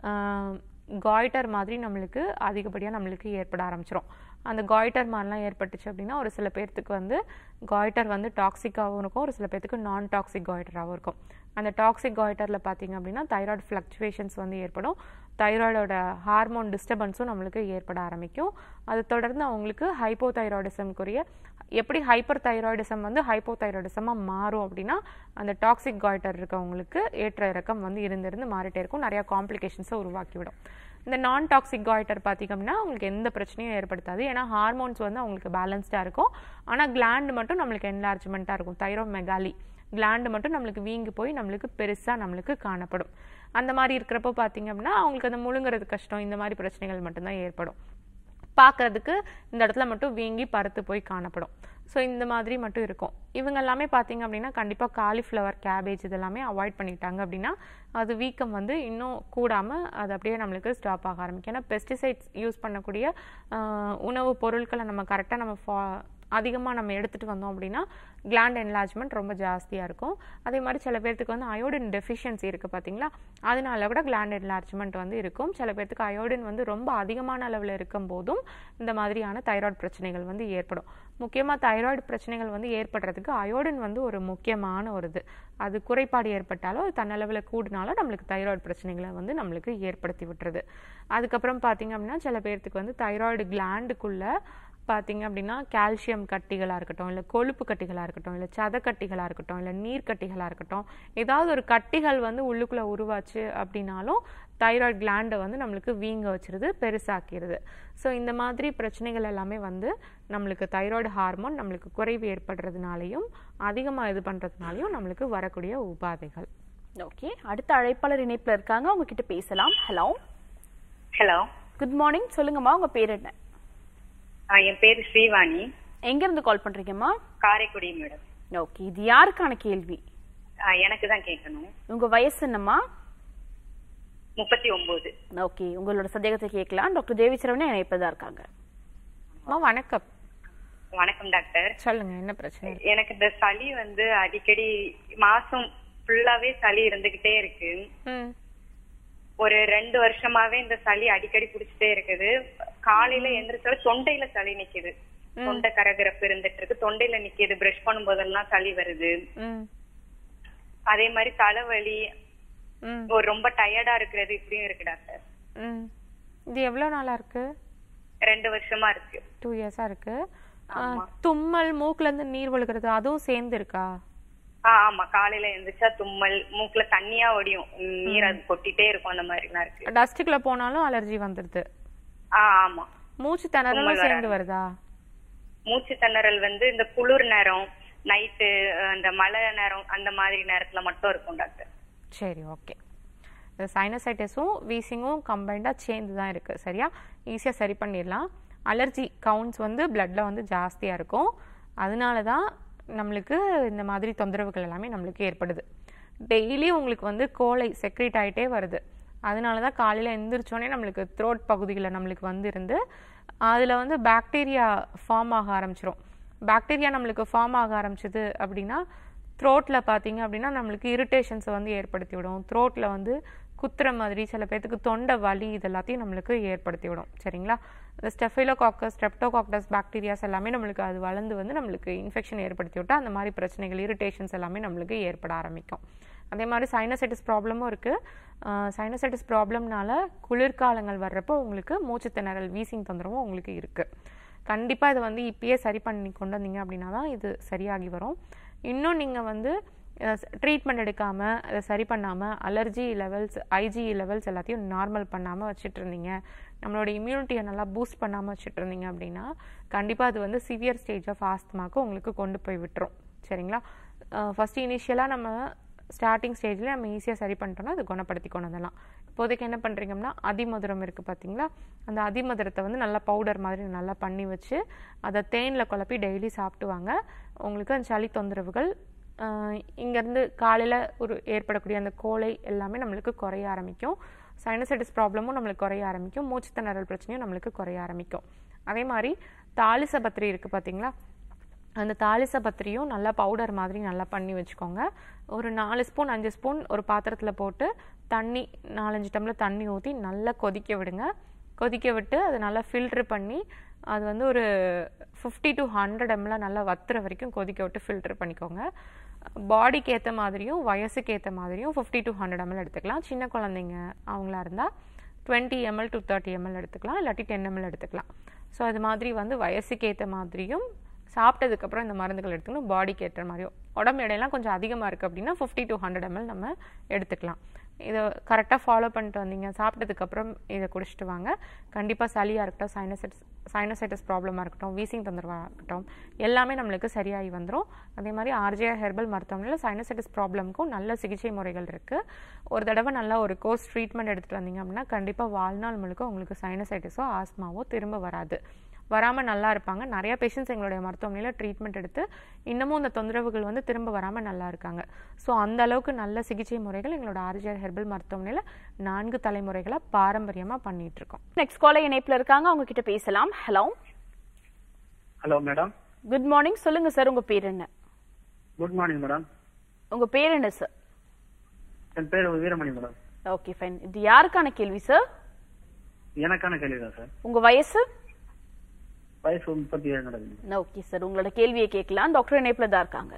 காய்டர் மாதிரி நம்மளுக்கு அதிகப்படியாக நம்மளுக்கு ஏற்பட ஆரம்பிச்சிரும் அந்த காய்டர் மாதிரிலாம் ஏற்பட்டுச்சு அப்படின்னா ஒரு சில பேர்த்துக்கு வந்து காய்டர் வந்து டாக்ஸிக்காகவும் இருக்கும் ஒரு சில பேர்த்துக்கு நான் டாக்ஸிக் காய்டராகவும் இருக்கும் அந்த டாக்ஸிக் காய்டரில் பார்த்தீங்க அப்படின்னா தைராய்டு ஃப்ளக்சுவேஷன்ஸ் வந்து ஏற்படும் தைராய்டோட ஹார்மோன் டிஸ்டர்பன்ஸும் நம்மளுக்கு ஏற்பட ஆரம்பிக்கும் அது தொடர்ந்து அவங்களுக்கு ஹைப்போதைராய்டிசம்க்குரிய எப்படி ஹைப்பர் தைராய்டிசம் வந்து ஹைப்போதைராய்டிசமாக மாறும் அப்படின்னா அந்த டாக்ஸிக் காய்டர் இருக்கவங்களுக்கு ஏற்ற இறக்கம் வந்து இருந்திருந்து மாறிட்டே இருக்கும் நிறையா காம்ப்ளிகேஷன்ஸை உருவாக்கிவிடும் இந்த நான் டாக்ஸிக் காய்டர் பார்த்தீங்க அப்படின்னா அவங்களுக்கு எந்த பிரச்சனையும் ஏற்படுத்தாது ஏன்னா ஹார்மோன்ஸ் வந்து அவங்களுக்கு பேலன்ஸ்டாக இருக்கும் ஆனால் கிளாண்ட் மட்டும் நம்மளுக்கு என்லார்ஜ்மெண்ட்டாக இருக்கும் தைரோ மெகாலி கிளாண்டு மட்டும் நம்மளுக்கு வீங்கி போய் நம்மளுக்கு பெருசாக நம்மளுக்கு காணப்படும் அந்த மாதிரி இருக்கிறப்போ பார்த்தீங்க அப்படின்னா அவங்களுக்கு அந்த முழுங்குறது கஷ்டம் இந்த மாதிரி பிரச்சனைகள் மட்டும்தான் ஏற்படும் பார்க்கறதுக்கு இந்த இடத்துல மட்டும் வீங்கி பருத்து போய் காணப்படும் ஸோ இந்த மாதிரி மட்டும் இருக்கும் இவங்க எல்லாமே பார்த்தீங்க அப்படின்னா கண்டிப்பாக காலிஃப்ளவர் கேபேஜ் இதெல்லாமே அவாய்ட் பண்ணிட்டாங்க அப்படின்னா அது வீக்கம் வந்து இன்னும் கூடாமல் அது அப்படியே நம்மளுக்கு ஸ்டாப் ஆக ஆரம்பிக்கும் ஏன்னா பெஸ்டிசைட்ஸ் யூஸ் பண்ணக்கூடிய ஆஹ், உணவுப் பொருட்களை நம்ம கரெக்டாக நம்ம ஃபா அதிகமாக நம்ம எடுத்துகிட்டு வந்தோம் அப்படின்னா கிளாண்ட் என்லார்ஜ்மெண்ட் ரொம்ப ஜாஸ்தியாக இருக்கும் அதே மாதிரி சில பேர்த்துக்கு வந்து அயோடின் டெஃபிஷியன்சி இருக்குது பார்த்தீங்களா அதனால கூட கிளாண்ட் என்லார்ஜ்மெண்ட் வந்து இருக்கும் சில பேர்த்துக்கு அயோடின் வந்து ரொம்ப அதிகமான அளவில் இருக்கும் போதும் இந்த மாதிரியான தைராய்டு பிரச்சனைகள் வந்து ஏற்படும் முக்கியமாக தைராய்டு பிரச்சனைகள் வந்து ஏற்படுறதுக்கு அயோடின் வந்து ஒரு முக்கியமான ஒரு இது அது குறைபாடு ஏற்பட்டாலோ அது தன்னளவில் கூடினாலும் நம்மளுக்கு தைராய்டு பிரச்சனைகளை வந்து நம்மளுக்கு ஏற்படுத்தி விட்டுறது அதுக்கப்புறம் பார்த்தீங்க அப்படின்னா சில பேர்த்துக்கு வந்து தைராய்டு கிளாண்டுக்குள்ள பார்த்தீங்க அப்படின்னா கால்சியம் கட்டிகளாக இருக்கட்டும் இல்லை கொழுப்பு கட்டிகளாக இருக்கட்டும் இல்லை சத கட்டிகளாக இருக்கட்டும் இல்லை நீர் கட்டிகளாக இருக்கட்டும் ஏதாவது ஒரு கட்டிகள் வந்து உள்ளுக்குள்ளே உருவாச்சு அப்படின்னாலும் தைராய்டு கிளாண்டை வந்து நம்மளுக்கு வீங்க வச்சிருது பெருசாக்கிடுது ஸோ இந்த மாதிரி பிரச்சனைகள் எல்லாமே வந்து நம்மளுக்கு தைராய்டு ஹார்மோன் நம்மளுக்கு குறைவு ஏற்படுறதுனாலையும் அதிகமாக இது பண்ணுறதுனாலையும் நம்மளுக்கு வரக்கூடிய உபாதைகள் ஓகே அடுத்த அழைப்பாளர் இணைப்புல இருக்காங்க அவங்க கிட்ட பேசலாம் ஹலோ ஹலோ குட் மார்னிங் சொல்லுங்கம்மா உங்க பேர் என்ன என் பேரு ஸ்ரீவாணி எங்க இருந்து கால் பண்றீங்கம்மா காரைக்குடி மேடம் ஓகே இது யாருக்கான கேள்வி எனக்கு தான் கேட்கணும் உங்க வயசு என்னம்மா முப்பத்தி ஒன்பது ஓகே உங்களோட சந்தேகத்தை கேட்கலாம் டாக்டர் தேவி சரவணன் இணைப்பதா இருக்காங்க அம்மா வணக்கம் வணக்கம் டாக்டர் சொல்லுங்க என்ன பிரச்சனை எனக்கு இந்த சளி வந்து அடிக்கடி மாசம் ஃபுல்லாவே சளி இருந்துகிட்டே இருக்கு ம் ஒரு ரெண்டு வருஷமாவே இந்த சளி அடிக்கடி புடிச்சிட்டே இருக்குது காலையில எந்திரிச்சால தொண்டையில சளி நிக்குது தொண்டை கரகரப்பு இருந்துட்டு இருக்கு தொண்டையில நிக்குது பிரஷ் பண்ணும் போதெல்லாம் சளி வருது ம் அதே மாதிரி தலைவலி ம் ஒரு ரொம்ப டயர்டா இருக்கிறது இப்படியும் இருக்கு டாக்டர் ம் இது எவ்வளோ நாளா இருக்கு ரெண்டு வருஷமா இருக்கு டூ இயர்ஸா இருக்கு ஆ, தும்மல் மூக்குல இருந்து நீர் ஒழுகிறது அதுவும் சேர்ந்து இருக்கா ஆ ஆமா காலையில எந்திரிச்சா தும்மல் மூக்குல தண்ணியா ஒடியும் ம், நீர் அது கொட்டிட்டே இருக்கும் அந்த மாதிரி எல்லாம் இருக்கு டஸ்ட்டுக்குள்ள போனாலும் அலர்ஜி வந்துடுது ஆ ஆமா மூச்சு திணறலும் தும்மல் சேர்ந்து வருதா மூச்சு திணறல் வந்து இந்த குளிர் நேரம் நைட்டு அந்த மழை நேரம் அந்த மாதிரி நேரத்துல மட்டும் இருக்கும் டாக்டர் சரி ஓகே இந்த சைனசைட்டிஸும் வீசிங்கும் கம்பைண்டாக சேர்ந்து தான் இருக்குது சரியா ஈஸியாக சரி பண்ணிடலாம் அலர்ஜி கவுண்ட்ஸ் வந்து பிளட்டில் வந்து ஜாஸ்தியாக இருக்கும் அதனால தான் நம்மளுக்கு இந்த மாதிரி தொந்தரவுகள் எல்லாமே நம்மளுக்கு ஏற்படுது டெய்லி உங்களுக்கு வந்து கோலை செக்ரேட் ஆகிட்டே வருது அதனால தான் காலையில் எந்திரிச்சோடனே நம்மளுக்கு த்ரோட் பகுதிகளில் நம்மளுக்கு வந்து இருந்து அதில் வந்து பாக்டீரியா ஃபார்ம் ஆக ஆரம்பிச்சிரும் பாக்டீரியா நம்மளுக்கு ஃபார்ம் ஆக ஆரம்பிச்சது அப்படின்னா த்ரோட்டில் பார்த்தீங்க அப்படின்னா நம்மளுக்கு இரிட்டேஷன்ஸை வந்து ஏற்படுத்தி விடும் த்ரோட்டில் வந்து குத்துற மாதிரி சில பேர்த்துக்கு தொண்டை வலி இது எல்லாத்தையும் நம்மளுக்கு ஏற்படுத்தி விடும் சரிங்களா இந்த ஸ்டெஃபைலோகாக்கஸ் ஸ்ட்ரெப்டோகாக்டஸ் பாக்டீரியாஸ் எல்லாமே நம்மளுக்கு அது வளர்ந்து வந்து நம்மளுக்கு இன்ஃபெக்ஷன் ஏற்படுத்தி விட்டா அந்த மாதிரி பிரச்சனைகள் இரிட்டேஷன்ஸ் எல்லாமே நம்மளுக்கு ஏற்பட ஆரம்பிக்கும் அதே மாதிரி சைனசைட்டிஸ் ப்ராப்ளமும் இருக்குது சைனசைட்டிஸ் ப்ராப்ளம்னால குளிர்காலங்கள் வர்றப்போ உங்களுக்கு மூச்சு திணறல் வீசிங் தொந்தரவும் உங்களுக்கு இருக்குது கண்டிப்பாக இதை வந்து இப்பயே சரி பண்ணி கொண்டு வந்தீங்க அப்படின்னா தான் இது சரியாகி வரும் இன்னும் நீங்கள் வந்து ட்ரீட்மெண்ட் எடுக்காமல் அதை சரி பண்ணாமல் அலர்ஜி லெவல்ஸ் ஐஜி லெவல்ஸ் எல்லாத்தையும் நார்மல் பண்ணாமல் வச்சுட்டு இருந்தீங்க நம்மளோட இம்யூனிட்டியை நல்லா பூஸ்ட் பண்ணாமல் வச்சுட்டு இருந்தீங்க அப்படின்னா கண்டிப்பாக அது வந்து சிவியர் ஸ்டேஜ் ஆஃப் ஆஸ்துமாக்கு உங்களுக்கு கொண்டு போய் விட்டுரும் சரிங்களா ஃபஸ்ட்டு இனிஷியலாக நம்ம ஸ்டார்டிங் ஸ்டேஜில் நம்ம ஈஸியாக சரி பண்ணிட்டோம்னா அது குணப்படுத்தி கொண்டு வந்துடலாம் இப்போதைக்கு என்ன பண்ணுறீங்கன்னா அதிமதுரம் இருக்குது பார்த்தீங்களா அந்த அதிமதுரத்தை வந்து நல்லா பவுடர் மாதிரி நல்லா பண்ணி வச்சு அதை தேனில் குழப்பி டெய்லி சாப்பிட்டு வாங்க உங்களுக்கு அந்த சளி தொந்தரவுகள் இங்கேருந்து காலையில் ஒரு ஏற்படக்கூடிய அந்த கோலை எல்லாமே நம்மளுக்கு குறைய ஆரம்பிக்கும் சைனசைட்டிஸ் ப்ராப்ளமும் நம்மளுக்கு குறைய ஆரம்பிக்கும் மூச்சு திணறல் பிரச்சனையும் நம்மளுக்கு குறைய ஆரம்பிக்கும் அதே மாதிரி தாலிச பத்திரி இருக்குது பார்த்தீங்களா அந்த தாலிச பத்திரியும் நல்லா பவுடர் மாதிரி நல்லா பண்ணி வச்சுக்கோங்க ஒரு நாலு ஸ்பூன் அஞ்சு ஸ்பூன் ஒரு பாத்திரத்தில் போட்டு தண்ணி நாலஞ்சு டம்ளர் தண்ணி ஊற்றி நல்லா கொதிக்க விடுங்க கொதிக்க விட்டு அதை நல்லா ஃபில்ட்ரு பண்ணி அது வந்து ஒரு ஃபிஃப்டி டு ஹண்ட்ரட் எம்எல் நல்லா வத்துற வரைக்கும் கொதிக்க விட்டு ஃபில்ட்ரு பண்ணிக்கோங்க பாடிக்கு ஏற்ற மாதிரியும் வயசுக்கு ஏற்ற மாதிரியும் ஃபிஃப்டி டு ஹண்ட்ரட் எம்எல் எடுத்துக்கலாம் சின்ன குழந்தைங்க அவங்களா இருந்தால் twenty ml to thirty ml எடுத்துக்கலாம் இல்லாட்டி டென் எம்எல் எடுத்துக்கலாம் ஸோ அது மாதிரி வந்து வயசுக்கு ஏற்ற மாதிரியும் சாப்பிட்டதுக்கப்புறம் இந்த மருந்துகள் எடுத்துக்கணும் பாடிக்கு ஏற்ற மாதிரியும் உடம்பு எடையெல்லாம் கொஞ்சம் அதிகமாக இருக்குது அப்படின்னா ஃபிஃப்டி டு ஹண்ட்ரட் எம்எல் நம்ம எடுத்துக்கலாம் இதை கரெக்டாக ஃபாலோ பண்ணிட்டு வந்தீங்க சாப்பிட்டதுக்கப்புறம் இதை குடிச்சிட்டு வாங்க கண்டிப்பாக சளியாக இருக்கட்டும் சைனசைட்டிஸ் சைனசைட்டிஸ் ப்ராப்ளமாக இருக்கட்டும் வீசிங் தொந்தரவாக இருக்கட்டும் எல்லாமே நம்மளுக்கு சரியாகி வந்துடும் அதே மாதிரி ஆர்ஜிஆர் ஹெர்பல் மருத்துவமனையில் சைனசைட்டிஸ் ப்ராப்ளம்க்கும் நல்ல சிகிச்சை முறைகள் இருக்குது ஒரு தடவை நல்லா ஒரு கோர்ஸ் ட்ரீட்மெண்ட் எடுத்துகிட்டு வந்தீங்க அப்படின்னா கண்டிப்பாக வாழ்நாள் முழுக்க உங்களுக்கு சைனசைட்டிஸோ ஆஸ்மாவோ திரும்ப வராது வராமல் நல்லா இருப்பாங்க நிறைய பேஷண்ட்ஸ் எங்களுடைய மருத்துவமனையில் ட்ரீட்மெண்ட் எடுத்து இன்னமும் இந்த தொந்தரவுகள் வந்து திரும்ப வராமல் நல்லா இருக்காங்க ஸோ அந்த அளவுக்கு நல்ல சிகிச்சை முறைகள் எங்களோட ஆர்ஜிஆர் ஹெர்பல் மருத்துவமனையில் நான்கு தலைமுறைகளாக பாரம்பரியமாக பண்ணிட்டு இருக்கோம் நெக்ஸ்ட் காலர் இணைப்புல இருக்காங்க அவங்க கிட்ட பேசலாம் hello hello madam good morning சொல்லுங்க சார் உங்க பேர் என்ன குட் மார்னிங் மேடம் உங்க பேர் என்ன சார் என் பேர் வீரமணி மேடம் ஓகே ஃபைன் இது யாருக்கான கேள்வி சார் எனக்கான கேள்வி தான் சார் உங்க வயசு வயசு முப்பத்தி ஏழு மேடம் ஓகே சார் உங்களோட கேள்வியை கேட்கலாம் டாக்டர் இணைப்புல தான் இருக்காங்க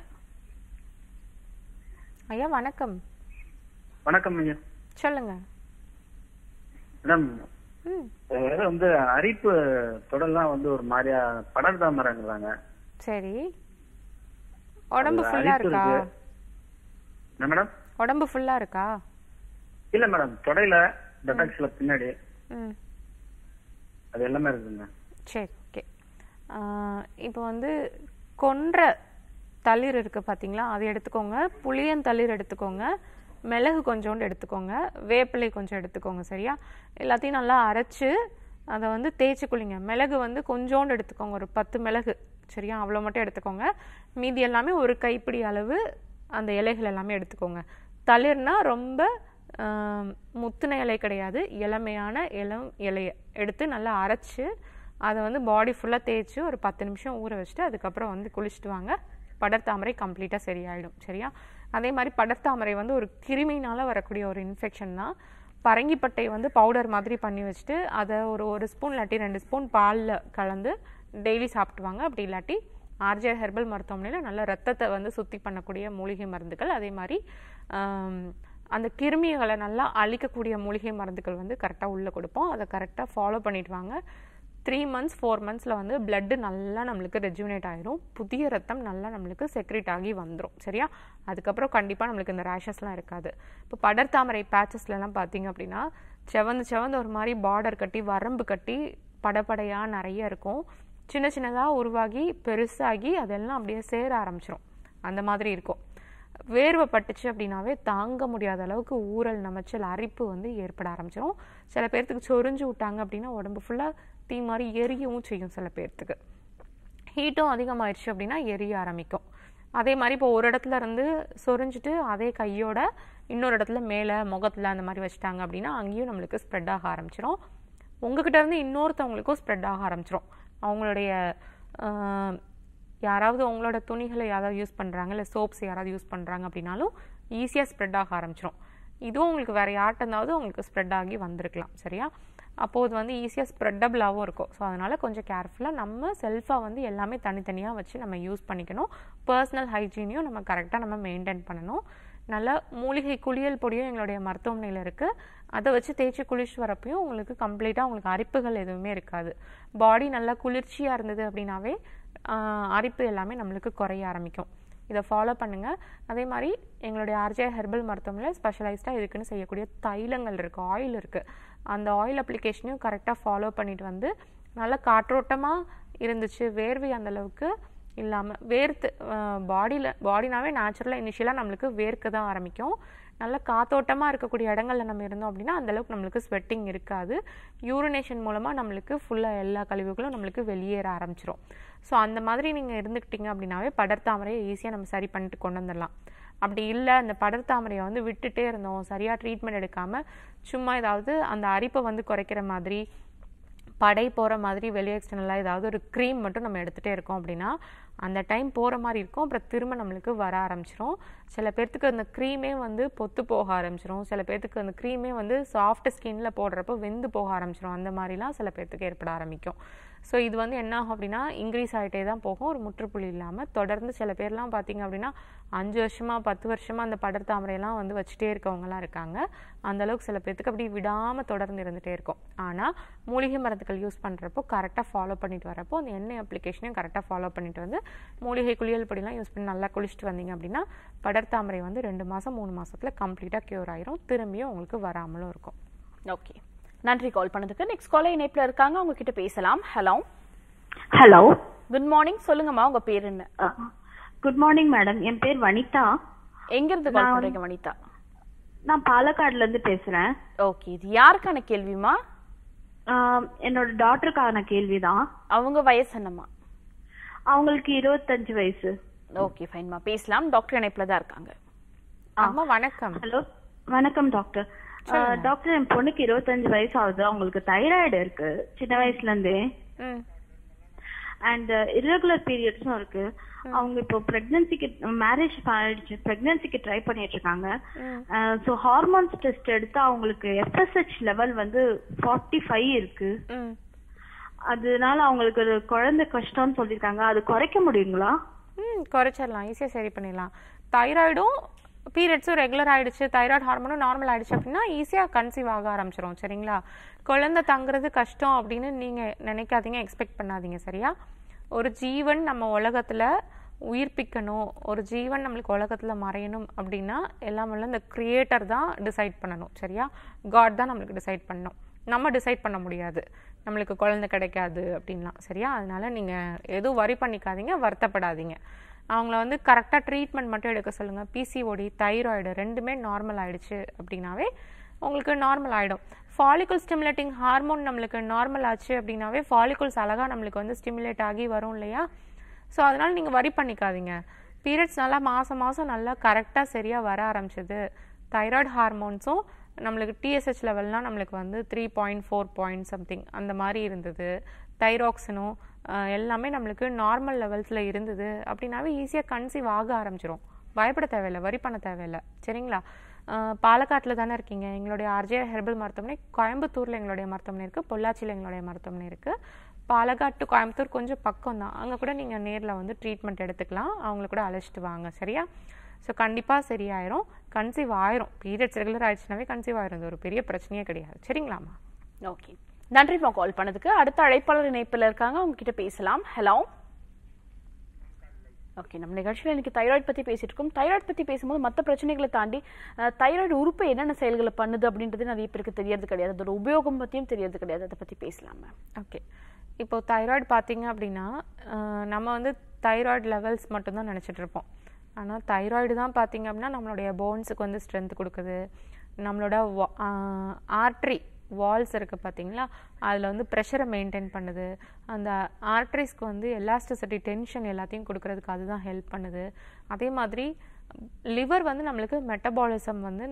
ஐயா வணக்கம் வணக்கம் ஐயா சொல்லுங்க மேடம் ம் வேற வந்து அரிப்பு தொடர்லாம் வந்து ஒரு மாதிரியா படர்தாமரங்கிறாங்க சரி உடம்பு அது ஃபுல்லா அரிப்பு இருக்கா இருக்கு. என்ன மேடம் உடம்பு ஃபுல்லா இருக்கா இல்ல மேடம் தொடையில டெட்டாக்ஸ்ல பின்னாடி ம் அது எல்லாமே இருக்குங்க சரி ஓகே இப்போ வந்து கொன்ற தளிர் இருக்கு பாத்தீங்களா அது எடுத்துக்கோங்க புளியன் தளிர் எடுத்துக்கோங்க மிளகு கொஞ்சோண்டு எடுத்துக்கோங்க வேப்பிலை கொஞ்சம் எடுத்துக்கோங்க சரியா எல்லாத்தையும் நல்லா அரைச்சு அதை வந்து தேய்ச்சி குளிங்க மிளகு வந்து கொஞ்சோண்டு எடுத்துக்கோங்க ஒரு பத்து மிளகு சரியா அவ்வளோ மட்டும் எடுத்துக்கோங்க மீதி எல்லாமே ஒரு கைப்பிடி அளவு அந்த இலைகள் எல்லாமே எடுத்துக்கோங்க தளிர்னா ரொம்ப ஆம், முத்துன இலை கிடையாது இளமையான இளம் இலைய எடுத்து நல்லா அரைச்சு அதை வந்து பாடி ஃபுல்லாக தேய்ச்சி ஒரு பத்து நிமிஷம் ஊற வச்சுட்டு அதுக்கப்புறம் வந்து குளிச்சுட்டு வாங்க படர்தாமரை கம்ப்ளீட்டாக சரியாயிடும் சரியா அதே மாதிரி படர்தாமரை வந்து ஒரு கிருமினால வரக்கூடிய ஒரு இன்ஃபெக்ஷன் தான் பரங்கிப்பட்டை வந்து பவுடர் மாதிரி பண்ணி வச்சுட்டு அதை ஒரு ஒரு ஸ்பூன் இல்லாட்டி ரெண்டு ஸ்பூன் பாலில் கலந்து டெய்லி சாப்பிட்டுவாங்க அப்படி இல்லாட்டி ஆர்ஜே ஹெர்பல் மருத்துவமனையில் நல்ல ரத்தத்தை வந்து சுத்தி பண்ணக்கூடிய மூலிகை மருந்துகள் அதே மாதிரி ஆம், அந்த கிருமிகளை நல்லா அழிக்கக்கூடிய மூலிகை மருந்துகள் வந்து கரெக்டாக உள்ளே கொடுப்போம் அதை கரெக்டாக ஃபாலோ பண்ணிட்டு வாங்க த்ரீ மந்த்ஸ் ஃபோர் மந்த்ஸில் வந்து blood நல்லா நம்மளுக்கு ரெஜுவினேட் ஆயிரும் புதிய ரத்தம் நல்லா நம்மளுக்கு செக்ரேட் ஆகி வந்துடும் சரியா அதுக்கப்புறம் கண்டிப்பாக நம்மளுக்கு இந்த ரேஷஸ்லாம் இருக்காது இப்போ படர்தாமரை பேச்சஸ்லலாம் பார்த்தீங்க அப்படின்னா செவந்து செவந்து ஒரு மாதிரி பார்டர் கட்டி வரம்பு கட்டி படபடையாக நிறைய இருக்கும் சின்ன சின்னதாக உருவாகி பெருசாகி அதெல்லாம் அப்படியே சேர ஆரம்பிச்சிரும் அந்த மாதிரி இருக்கும் வேர்வை பட்டுச்சு அப்படின்னாவே தாங்க முடியாத அளவுக்கு ஊறல் நமைச்சல் அரிப்பு வந்து ஏற்பட ஆரம்பிச்சிடும் சில பேர்த்துக்கு சொரிஞ்சு விட்டாங்க அப்படின்னா உடம்பு ஃபுல்லாக தீ மாதிரி எரியவும் செய்யும் சில பேர்த்துக்கு ஹீட்டும் அதிகமாயிடுச்சு அப்படின்னா எரிய ஆரம்பிக்கும் அதே மாதிரி இப்போ ஒரு இடத்துல இருந்து சொரிஞ்சிட்டு அதே கையோட இன்னொரு இடத்துல மேலே முகத்தில் அந்த மாதிரி வச்சுட்டாங்க அப்படின்னா அங்கேயும் நம்மளுக்கு ஸ்ப்ரெட் ஆக ஆரம்பிச்சிரும் உங்ககிட்ட இருந்து இன்னொருத்தவங்களுக்கும் ஸ்ப்ரெட் ஆக ஆரம்பிச்சிரும் அவங்களுடைய ஆஹ், யாராவது உங்களோட துணிகளை யாராவது யூஸ் பண்ணுறாங்க இல்லை சோப்ஸ் யாராவது யூஸ் பண்ணுறாங்க அப்படின்னாலும் ஈஸியாக ஸ்ப்ரெட் ஆக ஆரம்பிச்சிரும் இதுவும் உங்களுக்கு வேறு யார்கிட்ட இருந்தாவது உங்களுக்கு ஸ்ப்ரெட் ஆகி வந்திருக்கலாம் சரியா அப்போது இது வந்து ஈஸியாக ஸ்ப்ரெட்டபிளாகவும் இருக்கும் ஸோ அதனால் கொஞ்சம் கேர்ஃபுல்லாக நம்ம செல்ஃபாக வந்து எல்லாமே தனித்தனியாக வச்சு நம்ம யூஸ் பண்ணிக்கணும் பர்சனல் ஹைஜீனையும் நம்ம கரெக்டாக நம்ம மெயின்டைன் பண்ணணும் நல்ல மூலிகை குளியல் பொடியும் எங்களுடைய மருத்துவமனையில் இருக்குது அதை வச்சு தேய்ச்சி குளிச்சுட்டு வரப்பையும் உங்களுக்கு கம்ப்ளீட்டாக உங்களுக்கு அரிப்புகள் எதுவுமே இருக்காது பாடி நல்லா குளிர்ச்சியாக இருந்தது அப்படின்னாவே ஆஹ், அரிப்பு எல்லாமே நம்மளுக்கு குறைய ஆரம்பிக்கும் இதை ஃபாலோ பண்ணுங்க அதே மாதிரி எங்களுடைய ஆர்ஜே ஹெர்பல் மருத்துவமனையில் ஸ்பெஷலைஸ்டாக இதுக்குன்னு செய்யக்கூடிய தைலங்கள் இருக்குது ஆயில் இருக்குது அந்த ஆயில் அப்ளிகேஷனையும் கரெக்டாக ஃபாலோ பண்ணிட்டு வந்து நல்லா காற்றோட்டமாக இருந்துச்சு வேர்வை அந்த அளவுக்கு இல்லாமல் வேர்த்து பாடியில் பாடினாவே நேச்சுரலாக இனிஷியலாக நம்மளுக்கு வேர்க்க தான் ஆரம்பிக்கும் நல்ல காத்தோட்டமாக இருக்கக்கூடிய இடங்கள்ல நம்ம இருந்தோம் அப்படின்னா அந்த அளவுக்கு நம்மளுக்கு ஸ்வெட்டிங் இருக்காது யூரினேஷன் மூலமாக நம்மளுக்கு ஃபுல்லாக எல்லா கழிவுகளும் நம்மளுக்கு வெளியேற ஆரம்பிச்சிரும் ஸோ அந்த மாதிரி நீங்கள் இருந்துக்கிட்டீங்க அப்படின்னாவே படர்தாமரையை ஈஸியாக நம்ம சரி பண்ணிட்டு கொண்டு வந்துடலாம் அப்படி இல்லை அந்த படர்தாமரையை வந்து விட்டுட்டே இருந்தோம் சரியாக ட்ரீட்மெண்ட் எடுக்காமல் சும்மா ஏதாவது அந்த அரிப்பை வந்து குறைக்கிற மாதிரி படை போகிற மாதிரி வெளியே எக்ஸ்டர்னலாக ஏதாவது ஒரு க்ரீம் மட்டும் நம்ம எடுத்துகிட்டே இருக்கோம் அப்படின்னா அந்த டைம் போகிற மாதிரி இருக்கும் அப்புறம் திரும்ப நம்மளுக்கு வர ஆரம்பிச்சிரும் சில பேர்த்துக்கு அந்த க்ரீமே வந்து பொத்து போக ஆரம்பிச்சிரும் சில பேர்த்துக்கு அந்த க்ரீமே வந்து சாஃப்ட் ஸ்கின்ல போடுறப்போ வெந்து போக ஆரம்பிச்சிரும் அந்த மாதிரிலாம் சில பேர்த்துக்கு ஏற்பட ஆரம்பிக்கும் ஸோ இது வந்து என்ன ஆகும் அப்படின்னா இன்க்ரீஸ் ஆகிட்டே தான் போகும் ஒரு முற்றுப்புள்ளி இல்லாமல் தொடர்ந்து சில பேர்லாம் பார்த்தீங்க அப்படின்னா அஞ்சு வருஷமா பத்து வருஷமா அந்த படர் தாமரையெல்லாம் வந்து வச்சுட்டே இருக்கவங்கலாம் இருக்காங்க அந்த அளவுக்கு சில பேர்த்துக்கு அப்படி விடாமல் தொடர்ந்து இருந்துகிட்டே இருக்கும் ஆனால் மூலிகை மருந்துகள் யூஸ் பண்ணுறப்போ கரெக்டாக ஃபாலோ பண்ணிட்டு வரப்போ அந்த எண்ணெய் அப்ளிகேஷனையும் கரெக்டாக ஃபாலோ பண்ணிட்டு வந்து மூலிகை குளியல் பொடிலாம் யூஸ் பண்ணி நல்லா குளிச்சுட்டு வந்தீங்க அப்படின்னா படர் தாமரை வந்து ரெண்டு மாதம் மூணு மாசத்துல கம்ப்ளீட்டாக க்யூர் ஆயிரும் திரும்பியும் உங்களுக்கு வராமலும் இருக்கும் ஓகே நன்றி கால் பண்ணதுக்கு நெக்ஸ்ட் காலர் இணைப்புல இருக்காங்க அவங்க கிட்ட பேசலாம் ஹலோ ஹலோ குட் மார்னிங் சொல்லுங்கம்மா உங்க பேர் என்ன குட் மார்னிங் மேடம் என் பேர் வனிதா எங்க இருந்து கால் பண்றீங்க வனிதா நான் பாலக்காடுல இருந்து பேசுறேன் ஓகே இது யாருக்கான கேள்விமா ஆஹ் என்னோட டாக்டருக்கான கேள்விதான் அவங்க வயசு என்னம்மா அவங்களுக்கு இருபத்தஞ்சு வயசு ஓகே ஃபைன்மா பேசலாம் டாக்டர் இணைப்புல தான் இருக்காங்க அம்மா வணக்கம் ஹலோ வணக்கம் டாக்டர் ஆஹ் டாக்டர் என் பொண்ணுக்கு இருபத்தஞ்சு வயசு ஆகுது அவங்களுக்கு தைராய்டு இருக்கு சின்ன வயசுல இருந்தே ம் அண்ட் irregular பீரியட்ஸும் இருக்கு அவங்க இப்போ பிரெக்னன்சிக்கு மேரேஜ் ஆயிடுச்சு பிரெக்னன்சிக்கு ட்ரை பண்ணிட்டு இருக்காங்க ஸோ ஹார்மோன்ஸ் டெஸ்ட் எடுத்து அவங்களுக்கு எஃப்எஸ்ஹெச் லெவல் வந்து ஃபார்ட்டி ஃபைவ் இருக்கு ம் அதனால அவங்களுக்கு ஒரு குழந்தை கஷ்டம்னு சொல்லியிருக்காங்க அது குறைக்க முடியுங்களா ம் குறைச்சிடலாம் ஈஸியாக சரி பண்ணிடலாம் தைராய்டும் பீரியட்ஸும் ரெகுலர் ஆயிடுச்சு தைராய்டு ஹார்மோனும் நார்மல் ஆயிடுச்சு அப்படின்னா ஈஸியாக கன்சீவ் ஆக ஆரம்பிச்சிரும் சரிங்களா குழந்தை தங்குறது கஷ்டம் அப்படின்னு நீங்கள் நினைக்காதீங்க எக்ஸ்பெக்ட் பண்ணாதீங்க சரியா ஒரு ஜீவன் நம்ம உலகத்தில் உயிர்ப்பிக்கணும் ஒரு ஜீவன் நம்மளுக்கு உலகத்தில் மறையணும் அப்படின்னா எல்லாம் வல்ல இந்த கிரியேட்டர் தான் டிசைட் பண்ணணும் சரியா காட் தான் நம்மளுக்கு டிசைட் பண்ணணும் நம்ம டிசைட் பண்ண முடியாது நம்மளுக்கு குழந்தை கிடைக்காது அப்படின்லாம் சரியா அதனால நீங்கள் எதுவும் வரி பண்ணிக்காதீங்க வருத்தப்படாதீங்க அவங்கள வந்து கரெக்டாக ட்ரீட்மெண்ட் மட்டும் எடுக்க சொல்லுங்கள் பிசிஓடி தைராய்டு ரெண்டுமே நார்மல் ஆயிடுச்சு அப்படின்னாவே உங்களுக்கு நார்மல் ஆகிடும் ஃபாலிகுல் ஸ்டிமுலேட்டிங் ஹார்மோன் நம்மளுக்கு நார்மல் ஆச்சு அப்படின்னாவே ஃபாலிகுல்ஸ் அழகாக நம்மளுக்கு வந்து ஸ்டிமுலேட் ஆகி வரும் இல்லையா ஸோ அதனால் நீங்கள் வரி பண்ணிக்காதீங்க பீரியட்ஸ் நல்லா மாதம் மாதம் நல்லா கரெக்டாக சரியாக வர ஆரம்பிச்சது தைராய்டு ஹார்மோன்ஸும் நம்மளுக்கு டிஎஸ்ஹெச் லெவல்லாம் நம்மளுக்கு வந்து three point four point something அந்த மாதிரி இருந்தது தைராக்சினும் எல்லாமே நம்மளுக்கு நார்மல் லெவல்ஸில் இருந்தது அப்படின்னாவே ஈஸியாக கன்சீவ் ஆக ஆரம்பிச்சிரும் பயப்பட தேவையில்லை வரி பண்ண தேவையில்லை சரிங்களா பாலக்காட்டில் தானே இருக்கீங்க எங்களுடைய ஆர்ஜே ஹெர்பல் மருத்துவமனை கோயம்புத்தூரில் எங்களுடைய மருத்துவமனை இருக்குது பொள்ளாச்சியில் எங்களுடைய மருத்துவமனை இருக்குது பாலக்காட் டு கோயம்புத்தூர் கொஞ்சம் பக்கம் தான் அங்கே கூட நீங்கள் நேரில் வந்து ட்ரீட்மெண்ட் எடுத்துக்கலாம் அவங்கள கூட அழைச்சிட்டு வாங்க சரியா ஸோ கண்டிப்பாக சரியாயிரும் கன்சீவ் ஆயிரும் பீரியட்ஸ் ரெகுலர் ஆயிடுச்சுனாவே கன்சீவ் ஆயிரும் இது ஒரு பெரிய பிரச்சனையே கிடையாது சரிங்களாம்மா ஓகே நன்றிமா கால் பண்ணதுக்கு அடுத்த அழைப்பாளர் இணைப்பில் இருக்காங்க அவங்க கிட்ட பேசலாம் ஹலோ ஓகே நம்ம நிகழ்ச்சியில் இன்னைக்கு தைராய்டு பற்றி பேசிட்டு இருக்கோம் தைராய்டு பற்றி பேசும்போது மற்ற பிரச்சனைகளை தாண்டி தைராய்டு உறுப்பு என்னென்ன செயல்களை பண்ணுது அப்படின்றது நிறைய பேருக்கு தெரியறது கிடையாது அதோட உபயோகம் பற்றியும் தெரியறது கிடையாது அதை பற்றி பேசலாம் மேம் ஓகே இப்போ தைராய்டு பார்த்தீங்க அப்படின்னா அஹ், நம்ம வந்து தைராய்டு லெவல்ஸ் மட்டும்தான் நினச்சிட்டு இருப்போம் ஆனால் தைராய்டு தான் பார்த்தீங்க அப்படின்னா நம்மளுடைய போன்ஸுக்கு வந்து ஸ்ட்ரென்த் கொடுக்குது நம்மளோட ஆர்ட்ரி வால்ஸ் இருக்குது பார்த்தீங்களா அதில் வந்து ப்ரெஷரை மெயின்டைன் பண்ணுது அந்த ஆர்ட்ரிஸ்க்கு வந்து எலாஸ்டிசிட்டி டென்ஷன் எல்லாத்தையும் கொடுக்கறதுக்கு அதுதான் ஹெல்ப் பண்ணுது அதே மாதிரி லிவர் வந்து நம்மளுக்கு மெட்டபாலிசம் வந்து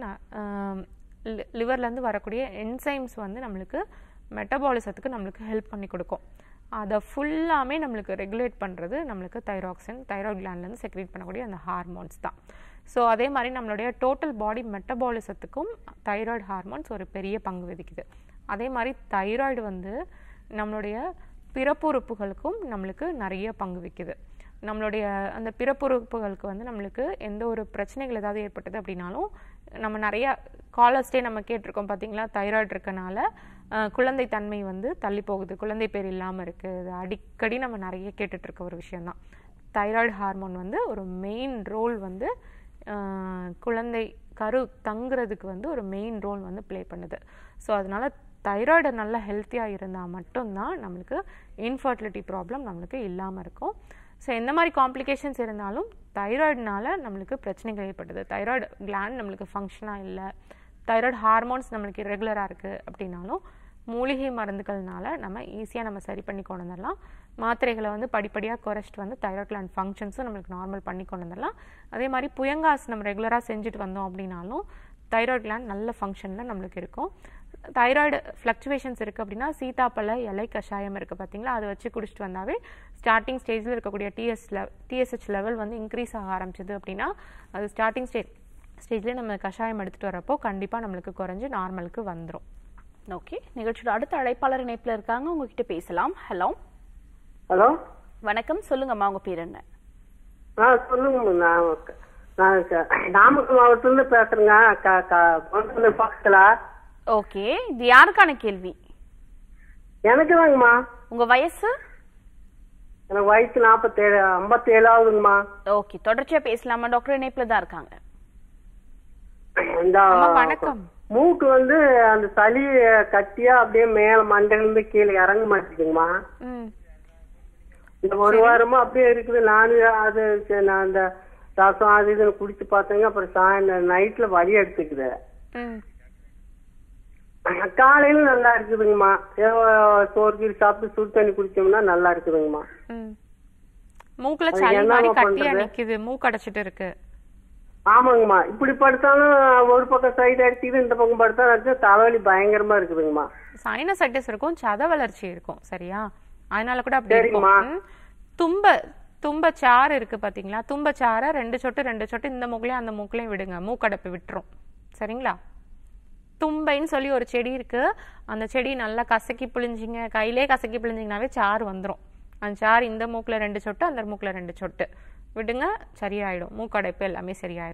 லிவர்லேருந்து வரக்கூடிய என்சைம்ஸ் வந்து நம்மளுக்கு மெட்டபாலிசத்துக்கு நம்மளுக்கு ஹெல்ப் பண்ணி கொடுக்கும் அதை ஃபுல்லாமே நம்மளுக்கு ரெகுலேட் பண்ணுறது நம்மளுக்கு தைராக்சின் தைராய்ட் கிளாண்ட்லேருந்து செக்ரேட் பண்ணக்கூடிய அந்த ஹார்மோன்ஸ் தான் ஸோ அதே மாதிரி நம்மளுடைய டோட்டல் பாடி மெட்டபாலிசத்துக்கும் தைராய்டு ஹார்மோன்ஸ் ஒரு பெரிய பங்கு வகிக்குது அதே மாதிரி தைராய்டு வந்து நம்மளுடைய பிறப்புறுப்புகளுக்கும் நம்மளுக்கு நிறைய பங்கு வைக்குது நம்மளுடைய அந்த பிறப்புறுப்புகளுக்கு வந்து நம்மளுக்கு எந்த ஒரு பிரச்சனைகள் ஏதாவது ஏற்பட்டது அப்படின்னாலும் நம்ம நிறைய காலர்ஸ்டே நம்ம கேட்டிருக்கோம் பார்த்தீங்களா தைராய்டு இருக்கனால அஹ், குழந்தை தன்மை வந்து தள்ளி போகுது குழந்தை பேர் இல்லாமல் இருக்குது இது அடிக்கடி நம்ம நிறைய கேட்டுட்டு இருக்க ஒரு விஷயம்தான் தைராய்டு ஹார்மோன் வந்து ஒரு மெயின் ரோல் வந்து அஹ், குழந்தை கரு தங்குறதுக்கு வந்து ஒரு மெயின் ரோல் வந்து ப்ளே பண்ணுது ஸோ அதனால தைராய்டு நல்லா ஹெல்த்தியாக இருந்தால் மட்டும்தான் நம்மளுக்கு இன்ஃபர்டிலிட்டி ப்ராப்ளம் நம்மளுக்கு இல்லாமல் இருக்கும் ஸோ எந்த மாதிரி காம்ப்ளிகேஷன்ஸ் இருந்தாலும் தைராய்டுனால நம்மளுக்கு பிரச்சனைகள் ஏற்படுது தைராய்டு கிளாண்ட் நம்மளுக்கு ஃபங்க்ஷனாக இல்லை தைராய்டு ஹார்மோன்ஸ் நம்மளுக்கு irregular-ஆ இருக்குது அப்படின்னாலும் மூலிகை மருந்துகள்னால நம்ம ஈஸியாக நம்ம சரி பண்ணி கொண்டு வந்துடலாம் மாத்திரைகளை வந்து படிப்படியாக குறைச்சிட்டு வந்து தைராய்டு கிளாண்ட் ஃபங்க்ஷன்ஸும் நம்மளுக்கு நார்மல் பண்ணி கொண்டு வந்துடலாம் அதே மாதிரி புயங்காஸ் நம்ம ரெகுலராக செஞ்சுட்டு வந்தோம் அப்படின்னாலும் தைராய்டு கிளாண்ட் நல்ல ஃபங்க்ஷனில் நம்மளுக்கு இருக்கும் தைராய்டு ஃப்ளக்சுவேஷன்ஸ் இருக்குது அப்படின்னா சீதாப்பழ இலை கஷாயம் இருக்குது பார்த்தீங்களா அதை வச்சு குடிச்சிட்டு வந்தாவே ஸ்டார்டிங் ஸ்டேஜில் இருக்கக்கூடிய டிஎஸ் லெவ் டிஎஸ்ஹெச் லெவல் வந்து இன்க்ரீஸ் ஆக ஆரம்பிச்சது அப்படின்னா அது ஸ்டார்டிங் ஸ்டேஜ் ஸ்டேஜ்லேயே நம்ம கஷாயம் எடுத்துகிட்டு வரப்போ கண்டிப்பாக நம்மளுக்கு குறைஞ்சு நார்மலுக்கு வந்துடும் ஓகே நிகழ்ச்சியோட அடுத்த அழைப்பாளர் இணைப்பில் இருக்காங்க உங்ககிட்ட பேசலாம் ஹலோ ஹலோ வணக்கம் சொல்லுங்கம்மா உங்க பேர் என்ன ஆ சொல்லுங்க நான் க- நான் க- நாமக்கல் மாவட்டத்துல பேசுறேங்க க- க- பொண்ணு பக்கத்துல ஓகே இது யாருக்கான கேள்வி எனக்கு தாங்கம்மா உங்க வயசு எனக்கு வயசு நாற்பத்தேழு ஐம்பத்தேழு ஆகுதுங்கம்மா ஓகே தொடர்ச்சியா பேசலாமா டாக்டர் இணைப்புல தான் இருக்காங்க இந்த அம்மா, வணக்கம். மூக்கு வந்து அந்த சளி கட்டியா அப்படியே மேல மண்டையில இருந்து கீழே இறங்க மாட்டேங்குதுங்கம்மா ம் இந்த ஒரு வாரமா அப்படியே இருக்குது நானும் அது சரி, நான் அந்த ரசம் அது இதுன்னு குடிச்சு பார்த்தேங்க அப்புறம் சாயந்தரம் நைட்ல வலி எடுத்துக்குது ம் காலையில நல்லா இருக்குதுங்கம்மா ஏதோ சோறு கீறு சாப்பிட்டு சுடு தண்ணி குடிச்சோம்னா நல்லா இருக்குதுங்கம்மா ம் மூக்குல அது சளி என்னம்மா மாதிரி கட்டியா பண்றது? நிக்குது மூக்கு அடைச்சிட்டு இருக்கு ஆமாங்கம்மா இப்படி படுத்தாலும் ஒரு பக்கம் சைடு அடிச்சுது இந்த பக்கம் படுத்தாலும் அடிச்சு தலைவலி பயங்கரமா இருக்குதுங்கம்மா சைனசைட்டிஸ் இருக்கும் சத வளர்ச்சி இருக்கும் சரியா அதனால கூட அப்படி சரிங்கம்மா. இருக்கும் ம். தும்ப தும்பச்சாறு இருக்கு பாத்தீங்களா தும்பச்சாறை ரெண்டு சொட்டு ரெண்டு சொட்டு இந்த மூக்குலயும் அந்த மூக்குலயும் விடுங்க மூக்கடைப்பு விட்டுரும் சரிங்களா தும்பைன்னு சொல்லி ஒரு செடி இருக்கு அந்த செடி நல்லா கசக்கி பிழிஞ்சிங்க கையிலே கசக்கி பிழிஞ்சிங்கனாவே சாறு வந்துரும் அந்த சாறு இந்த மூக்குல ரெண்டு சொட்டு அந்த மூக்குல ரெண்டு சொட்டு விடுங்க சரியாயிடும் மூக்கடைப்பு எல்லாமே சரியாயிடும்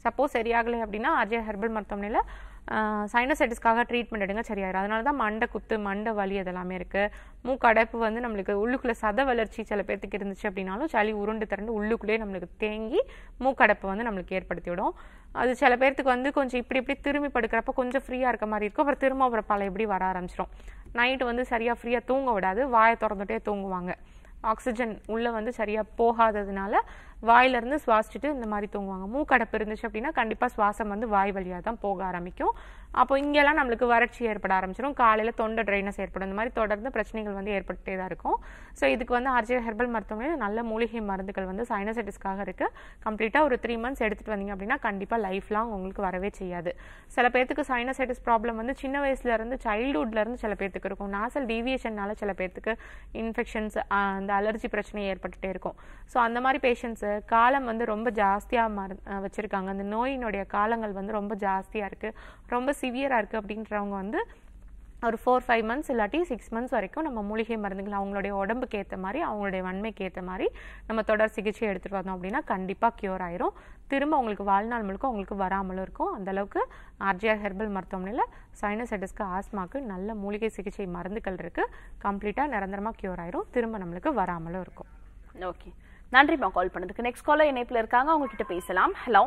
சப்போஸ் சரியாகலை அப்படின்னா ஆர்ஜே ஹெர்பல் மருத்துவமனையில் சைனசைட்டிஸ்க்காக ட்ரீட்மெண்ட் எடுங்க சரியாயிரும் அதனால தான் மண்டை குத்து மண்டை வலி அதெல்லாமே இருக்கு மூக்கடைப்பு வந்து நம்மளுக்கு உள்ளுக்குள்ள சத வளர்ச்சி சில பேர்த்துக்கு இருந்துச்சு அப்படின்னாலும் சளி உருண்டு திரண்டு உள்ளுக்குள்ளேயே நம்மளுக்கு தேங்கி மூக்கடைப்பு வந்து நம்மளுக்கு ஏற்படுத்தி விடும் அது சில பேர்த்துக்கு வந்து கொஞ்சம் இப்படி இப்படி திரும்பி படுக்கிறப்ப கொஞ்சம் ஃப்ரீயாக இருக்க மாதிரி இருக்கும் அப்புறம் திரும்ப அப்புறம் பல எப்படி வர ஆரம்பிச்சிடும் நைட்டு வந்து சரியாக ஃப்ரீயாக தூங்க விடாது வாயை திறந்துட்டே தூங்குவாங்க ஆக்சிஜன் உள்ளே வந்து சரியாக போகாததுனால வாயிலிருந்து சுவாசிச்சுட்டு இந்த மாதிரி தூங்குவாங்க மூக்கடைப்பு இருந்துச்சு அப்படின்னா கண்டிப்பாக சுவாசம் வந்து வாய் வழியாக தான் போக ஆரம்பிக்கும் அப்போ இங்கெல்லாம் நம்மளுக்கு வறட்சி ஏற்பட ஆரம்பிச்சிடும் காலையில் தொண்டை ட்ரைனஸ் ஏற்படும் இந்த மாதிரி தொடர்ந்து பிரச்சனைகள் வந்து ஏற்பட்டுட்டே தான் இருக்கும் ஸோ இதுக்கு வந்து ஆர்ஜே ஹெர்பல் மருத்துவமனையில் நல்ல மூலிகை மருந்துகள் வந்து சைனசைட்டிஸ்க்காக இருக்குது கம்ப்ளீட்டாக ஒரு த்ரீ மந்த்ஸ் எடுத்துகிட்டு வந்தீங்க அப்படின்னா கண்டிப்பாக லைஃப் லாங் உங்களுக்கு வரவே செய்யாது சில பேர்த்துக்கு சைனசைட்டிஸ் ப்ராப்ளம் வந்து சின்ன வயசுல இருந்து சைல்ட்ஹுட்ல இருந்து சில பேர்த்துக்கு இருக்கும் நாசல் டீவியேஷன்னால சில பேர்த்துக்கு இன்ஃபெக்ஷன்ஸ் அந்த அலர்ஜி பிரச்சனை ஏற்பட்டுட்டே இருக்கும் ஸோ அந்த மாதிரி பேஷண்ட்ஸு காலம் வந்து ரொம்ப ஜாஸ்தியாக மரு அஹ் வச்சிருக்காங்க அந்த நோயினுடைய காலங்கள் வந்து ரொம்ப ஜாஸ்தியாக இருக்குது ரொம்ப சிவியராக இருக்குது அப்படின்றவங்க வந்து ஒரு ஃபோர் ஃபைவ் மந்த்ஸ் இல்லாட்டி சிக்ஸ் மந்த்ஸ் வரைக்கும் நம்ம மூலிகை மருந்துகள் அவங்களுடைய உடம்புக்கு ஏற்ற மாதிரி அவங்களுடைய வன்மைக்கு ஏற்ற மாதிரி நம்ம தொடர் சிகிச்சை எடுத்துகிட்டு வந்தோம் அப்படின்னா கண்டிப்பாக க்யூர் ஆயிரும் திரும்ப உங்களுக்கு வாழ்நாள் முழுக்க உங்களுக்கு வராமலும் இருக்கும் அந்த அளவுக்கு ஆர்ஜிஆர் ஹெர்பல் மருத்துவமனையில் சைனசைட்டிஸ்க்கு ஆஸ்மாக்கு நல்ல மூலிகை சிகிச்சை மருந்துகள் இருக்குது கம்ப்ளீட்டாக நிரந்தரமாக க்யூர் ஆயிரும் திரும்ப நம்மளுக்கு வராமலும் இருக்கும் ஓகே நன்றிம்மா கால் பண்ணதுக்கு நெக்ஸ்ட் காலர் இணைப்புல இருக்காங்க அவங்க கிட்ட பேசலாம் ஹலோ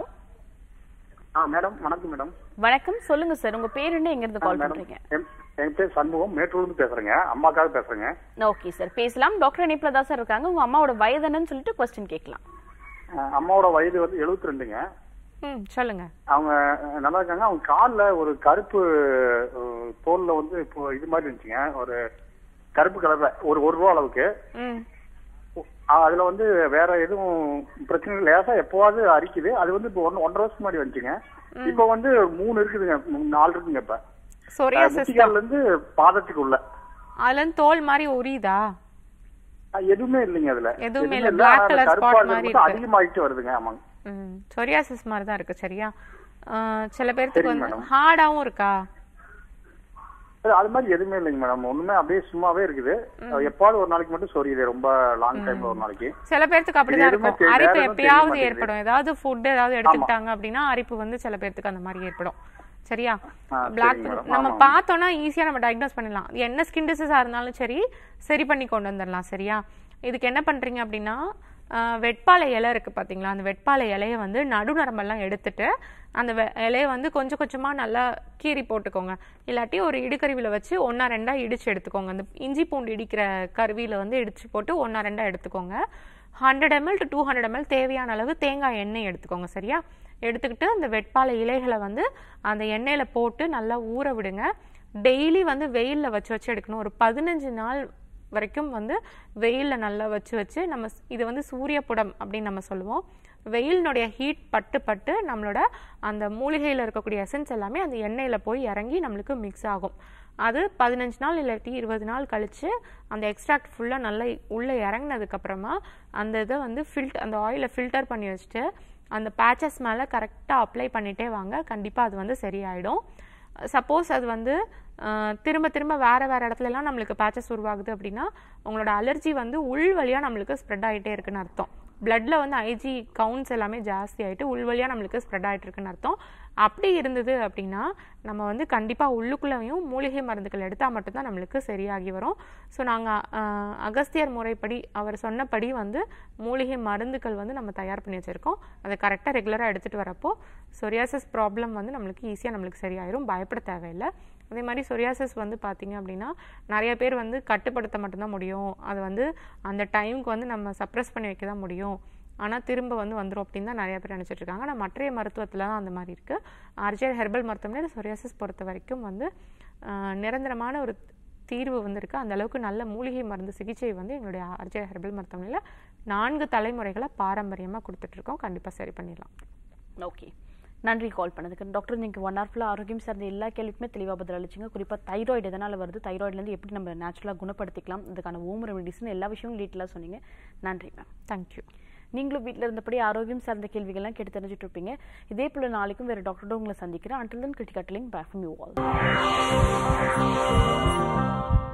ஆ மேடம் வணக்கம் மேடம் வணக்கம் சொல்லுங்க சார் உங்க பேர் என்ன எங்க இருந்து கால் மேடம் பண்றீங்க என் என் பேர் சண்முகம் மேட்டூர்லேருந்து பேசுறேங்க அம்மாக்காக பேசுறேங்க ஓகே சார் பேசலாம் டாக்டர் இணைப்புல தான் சார் இருக்காங்க உங்க அம்மாவோட வயது என்னன்னு சொல்லிட்டு கொஸ்டின் கேட்கலாம் அஹ் அம்மாவோட வயது வந்து 72 ரெண்டுங்க ம் சொல்லுங்க அவங்க அஹ், நல்லா இருக்காங்க அவங்க காலில் ஒரு கருப்பு அஹ், தோல்ல வந்து இப்போ இது மாதிரி இருந்துச்சுங்க ஒரு கருப்பு கலர்ல ஒரு ஒரு ரூபா அளவுக்கு ம் அஹ், அதுல வந்து வேற எதுவும் பிரச்சனை இல்லை. லேசா எப்போவாது அரிக்குது அது வந்து இப்போ ஒன்று ஒன்றரை வருஷம் முன்னாடி வந்துச்சுங்க இப்போ வந்து மூணு இருக்குதுங்க மூணு, நாலு இருக்குங்க இப்ப சொரியாசிஸ் முட்டிக்கால்ல இருந்து பாதத்துக்கு உள்ள அதுல இருந்து தோல் மாதிரி உரியுதா அஹ், எதுவுமே இல்லைங்க அதுல எதுவுமே இல்ல. இல்ல. black ஆனா அந்த color கருப்பா spot இருக்கிறது மாதிரி மட்டும் இருக்கு. அதிகமாயிட்டு வருதுங்க ஆமாங்க ம் சொரியாசிஸ் மாதிரி தான் இருக்கு சரியா ஆஹ் சில பேர்த்துக்கு சரிங்க வந்து மேடம். ஹார்டாவும் இருக்கா அது- அது மாதிரி எதுவுமே இல்லைங்க மேடம் ஒண்ணுமே அப்படியே சும்மாவே இருக்குது எப்பாவது ஒரு நாளைக்கு மட்டும் சொரியுது ரொம்ப லாங் டைம்ல ஒரு நாளைக்கு சில பேர்த்துக்கு அப்படிதான் இது எதுவுமே இருக்கும் தெரி- அரிப்பு வேற எதுவும் தெரிய எப்பயாவது மாட்டேங்குது. ஏற்படும் ஏதாவது ஃபுட் ஏதாவது எடுத்துக்கிட்டாங்க அப்படின்னா அரிப்பு வந்து சில பேர்த்துக்கு அந்த மாதிரி ஏற்படும் சரியா ஆ, பிளாக் சரிங்க மேடம். நம்ம ஆமா. பார்த்தோம்னா ஈஸியா நம்ம டயக்னோஸ் பண்ணிடலாம் என்ன ஸ்கின் டிசீஸா இருந்தாலும் சரி சரி பண்ணி கொண்டு வந்துடலாம் சரியா இதுக்கு என்ன பண்றீங்க அப்படின்னா ஆஹ், வெட்பாலை இலை இருக்கு பாத்தீங்களா அந்த வெட்பாலை இலையை வந்து நடுநரம்பெல்லாம் எடுத்துட்டு அந்த வெ- இலையை வந்து கொஞ்சம் கொஞ்சமா நல்லா கீறி போட்டுக்கோங்க இல்லாட்டி ஒரு இடுக்கருவியில வச்சு ஒண்ணா ரெண்டா இடிச்சு எடுத்துக்கோங்க அந்த இஞ்சி பூண்டு இடிக்கிற கருவியில வந்து இடிச்சு போட்டு ஒண்ணா ரெண்டா எடுத்துக்கோங்க hundred ml to two hundred ml தேவையான அளவு தேங்காய் எண்ணெய் எடுத்துக்கோங்க சரியா எடுத்துக்கிட்டு அந்த வெட்பாலை இலைகளை வந்து அந்த எண்ணெயில போட்டு நல்லா ஊற விடுங்க டெய்லி வந்து வெயில்ல வச்சு வச்சு எடுக்கணும் ஒரு பதினஞ்சு நாள் வரைக்கும் வந்து வெயில்ல நல்லா வச்சு வச்சு நம்ம ஸ்- இது வந்து சூரிய புடம் அப்படின்னு நம்ம சொல்லுவோம் வெயிலினுடைய ஹீட் பட்டு பட்டு நம்மளோட அந்த மூலிகையில் இருக்கக்கூடிய எசன்ஸ் எல்லாமே அந்த எண்ணெயில் போய் இறங்கி நம்மளுக்கு மிக்ஸ் ஆகும் அது பதினஞ்சு நாள் இல்லாட்டி இருபது நாள் கழிச்சு அந்த எக்ஸ்ட்ராக்ட் ஃபுல்லாக நல்லா உள்ளே இறங்குனதுக்கு அப்புறமா அந்த இதை வந்து ஃபில்ட் அந்த ஆயிலை ஃபில்டர் பண்ணி வச்சுட்டு அந்த பேச்சஸ் மேலே கரெக்டாக அப்ளை பண்ணிட்டே வாங்க கண்டிப்பாக அது வந்து சரியாயிடும் சப்போஸ் அது வந்து அஹ், திரும்ப திரும்ப வேற வேற இடத்துல எல்லாம் நம்மளுக்கு பேச்சஸ் உருவாகுது அப்படின்னா உங்களோட அலர்ஜி வந்து உள் வழியா நம்மளுக்கு ஸ்ப்ரெட் ஆயிட்டே இருக்குன்னு அர்த்தம் பிளட்ல வந்து ஐஜி கவுண்ட்ஸ் எல்லாமே ஜாஸ்தி ஆயிட்டு உள் வழியா நம்மளுக்கு ஸ்ப்ரெட் ஆயிட்டு இருக்குன்னு அர்த்தம் அப்படி இருந்தது அப்படின்னா நம்ம வந்து கண்டிப்பா உள்ளுக்குள்ளேயும் மூலிகை மருந்துகள் எடுத்தா மட்டும்தான் நம்மளுக்கு சரியாகி வரும் ஸோ நாங்க அஹ், அகஸ்தியர் முறைப்படி அவர் சொன்னபடி வந்து மூலிகை மருந்துகள் வந்து நம்ம தயார் பண்ணி வச்சிருக்கோம் அதை கரெக்டாக ரெகுலராக எடுத்துட்டு வரப்போ சொரியாசிஸ் ப்ராப்ளம் வந்து நம்மளுக்கு ஈஸியாக நம்மளுக்கு சரியாயிரும் பயப்பட தேவையில்லை அதே மாதிரி சொரியாசிஸ் வந்து பார்த்தீங்க அப்படின்னா நிறைய பேர் வந்து கட்டுப்படுத்த மட்டும்தான் முடியும் அது வந்து அந்த டைமுக்கு வந்து நம்ம சப்ரஸ் பண்ணி வைக்க தான் முடியும் ஆனால் திரும்ப வந்து வந்துடும் அப்படின்னு தான் நிறைய பேர் நினைச்சிட்டு இருக்காங்க ஆனால் மற்ற மருத்துவத்தில் தான் அந்த மாதிரி இருக்குது ஆர்ஜிஆர் ஹெர்பல் மருத்துவமனையில் சொரியாசிஸ் பொறுத்த வரைக்கும் வந்து ஆஹ், நிரந்தரமான ஒரு தீர்வு வந்திருக்கு அந்த அளவுக்கு நல்ல மூலிகை மருந்து சிகிச்சை வந்து எங்களுடைய ஆர்ஜிஆர் ஹெர்பல் மருத்துவமனையில் நான்கு தலைமுறைகளை பாரம்பரியமாக கொடுத்துட்ருக்கோம் கண்டிப்பாக சரி பண்ணிடலாம் ஓகே நன்றி கால் பண்ணதுக்கு டாக்டர் நீங்க ஒன் ஹவர் ஃபுல்லாக ஆரோக்கியம் சார்ந்த எல்லா கேள்விக்குமே தெளிவாக பதில் அளிச்சிங்க குறிப்பாக தைராய்டு எதனால் வருது தைராய்டுலேருந்து எப்படி நம்ம நேச்சுரலாக குணப்படுத்திக்கலாம் இதுக்கான ஹோம் ரெமெடிஸ்னு எல்லா விஷயமும் டீட்டெயிலாக சொன்னீங்க நன்றி மேம் தேங்க்யூ நீங்களும் வீட்டில் இருந்தபடி ஆரோக்கியம் சார்ந்த கேள்விகள்லாம் கேட்டு தெரிஞ்சுட்டு இருப்பீங்க இதே போல நாளைக்கும் வேறு டாக்டரோட உங்களை சந்திக்கிறேன் அண்டில் தன் கிரிட்டிகட்லிங் பேக் ஃப்ரம் யூ ஆல்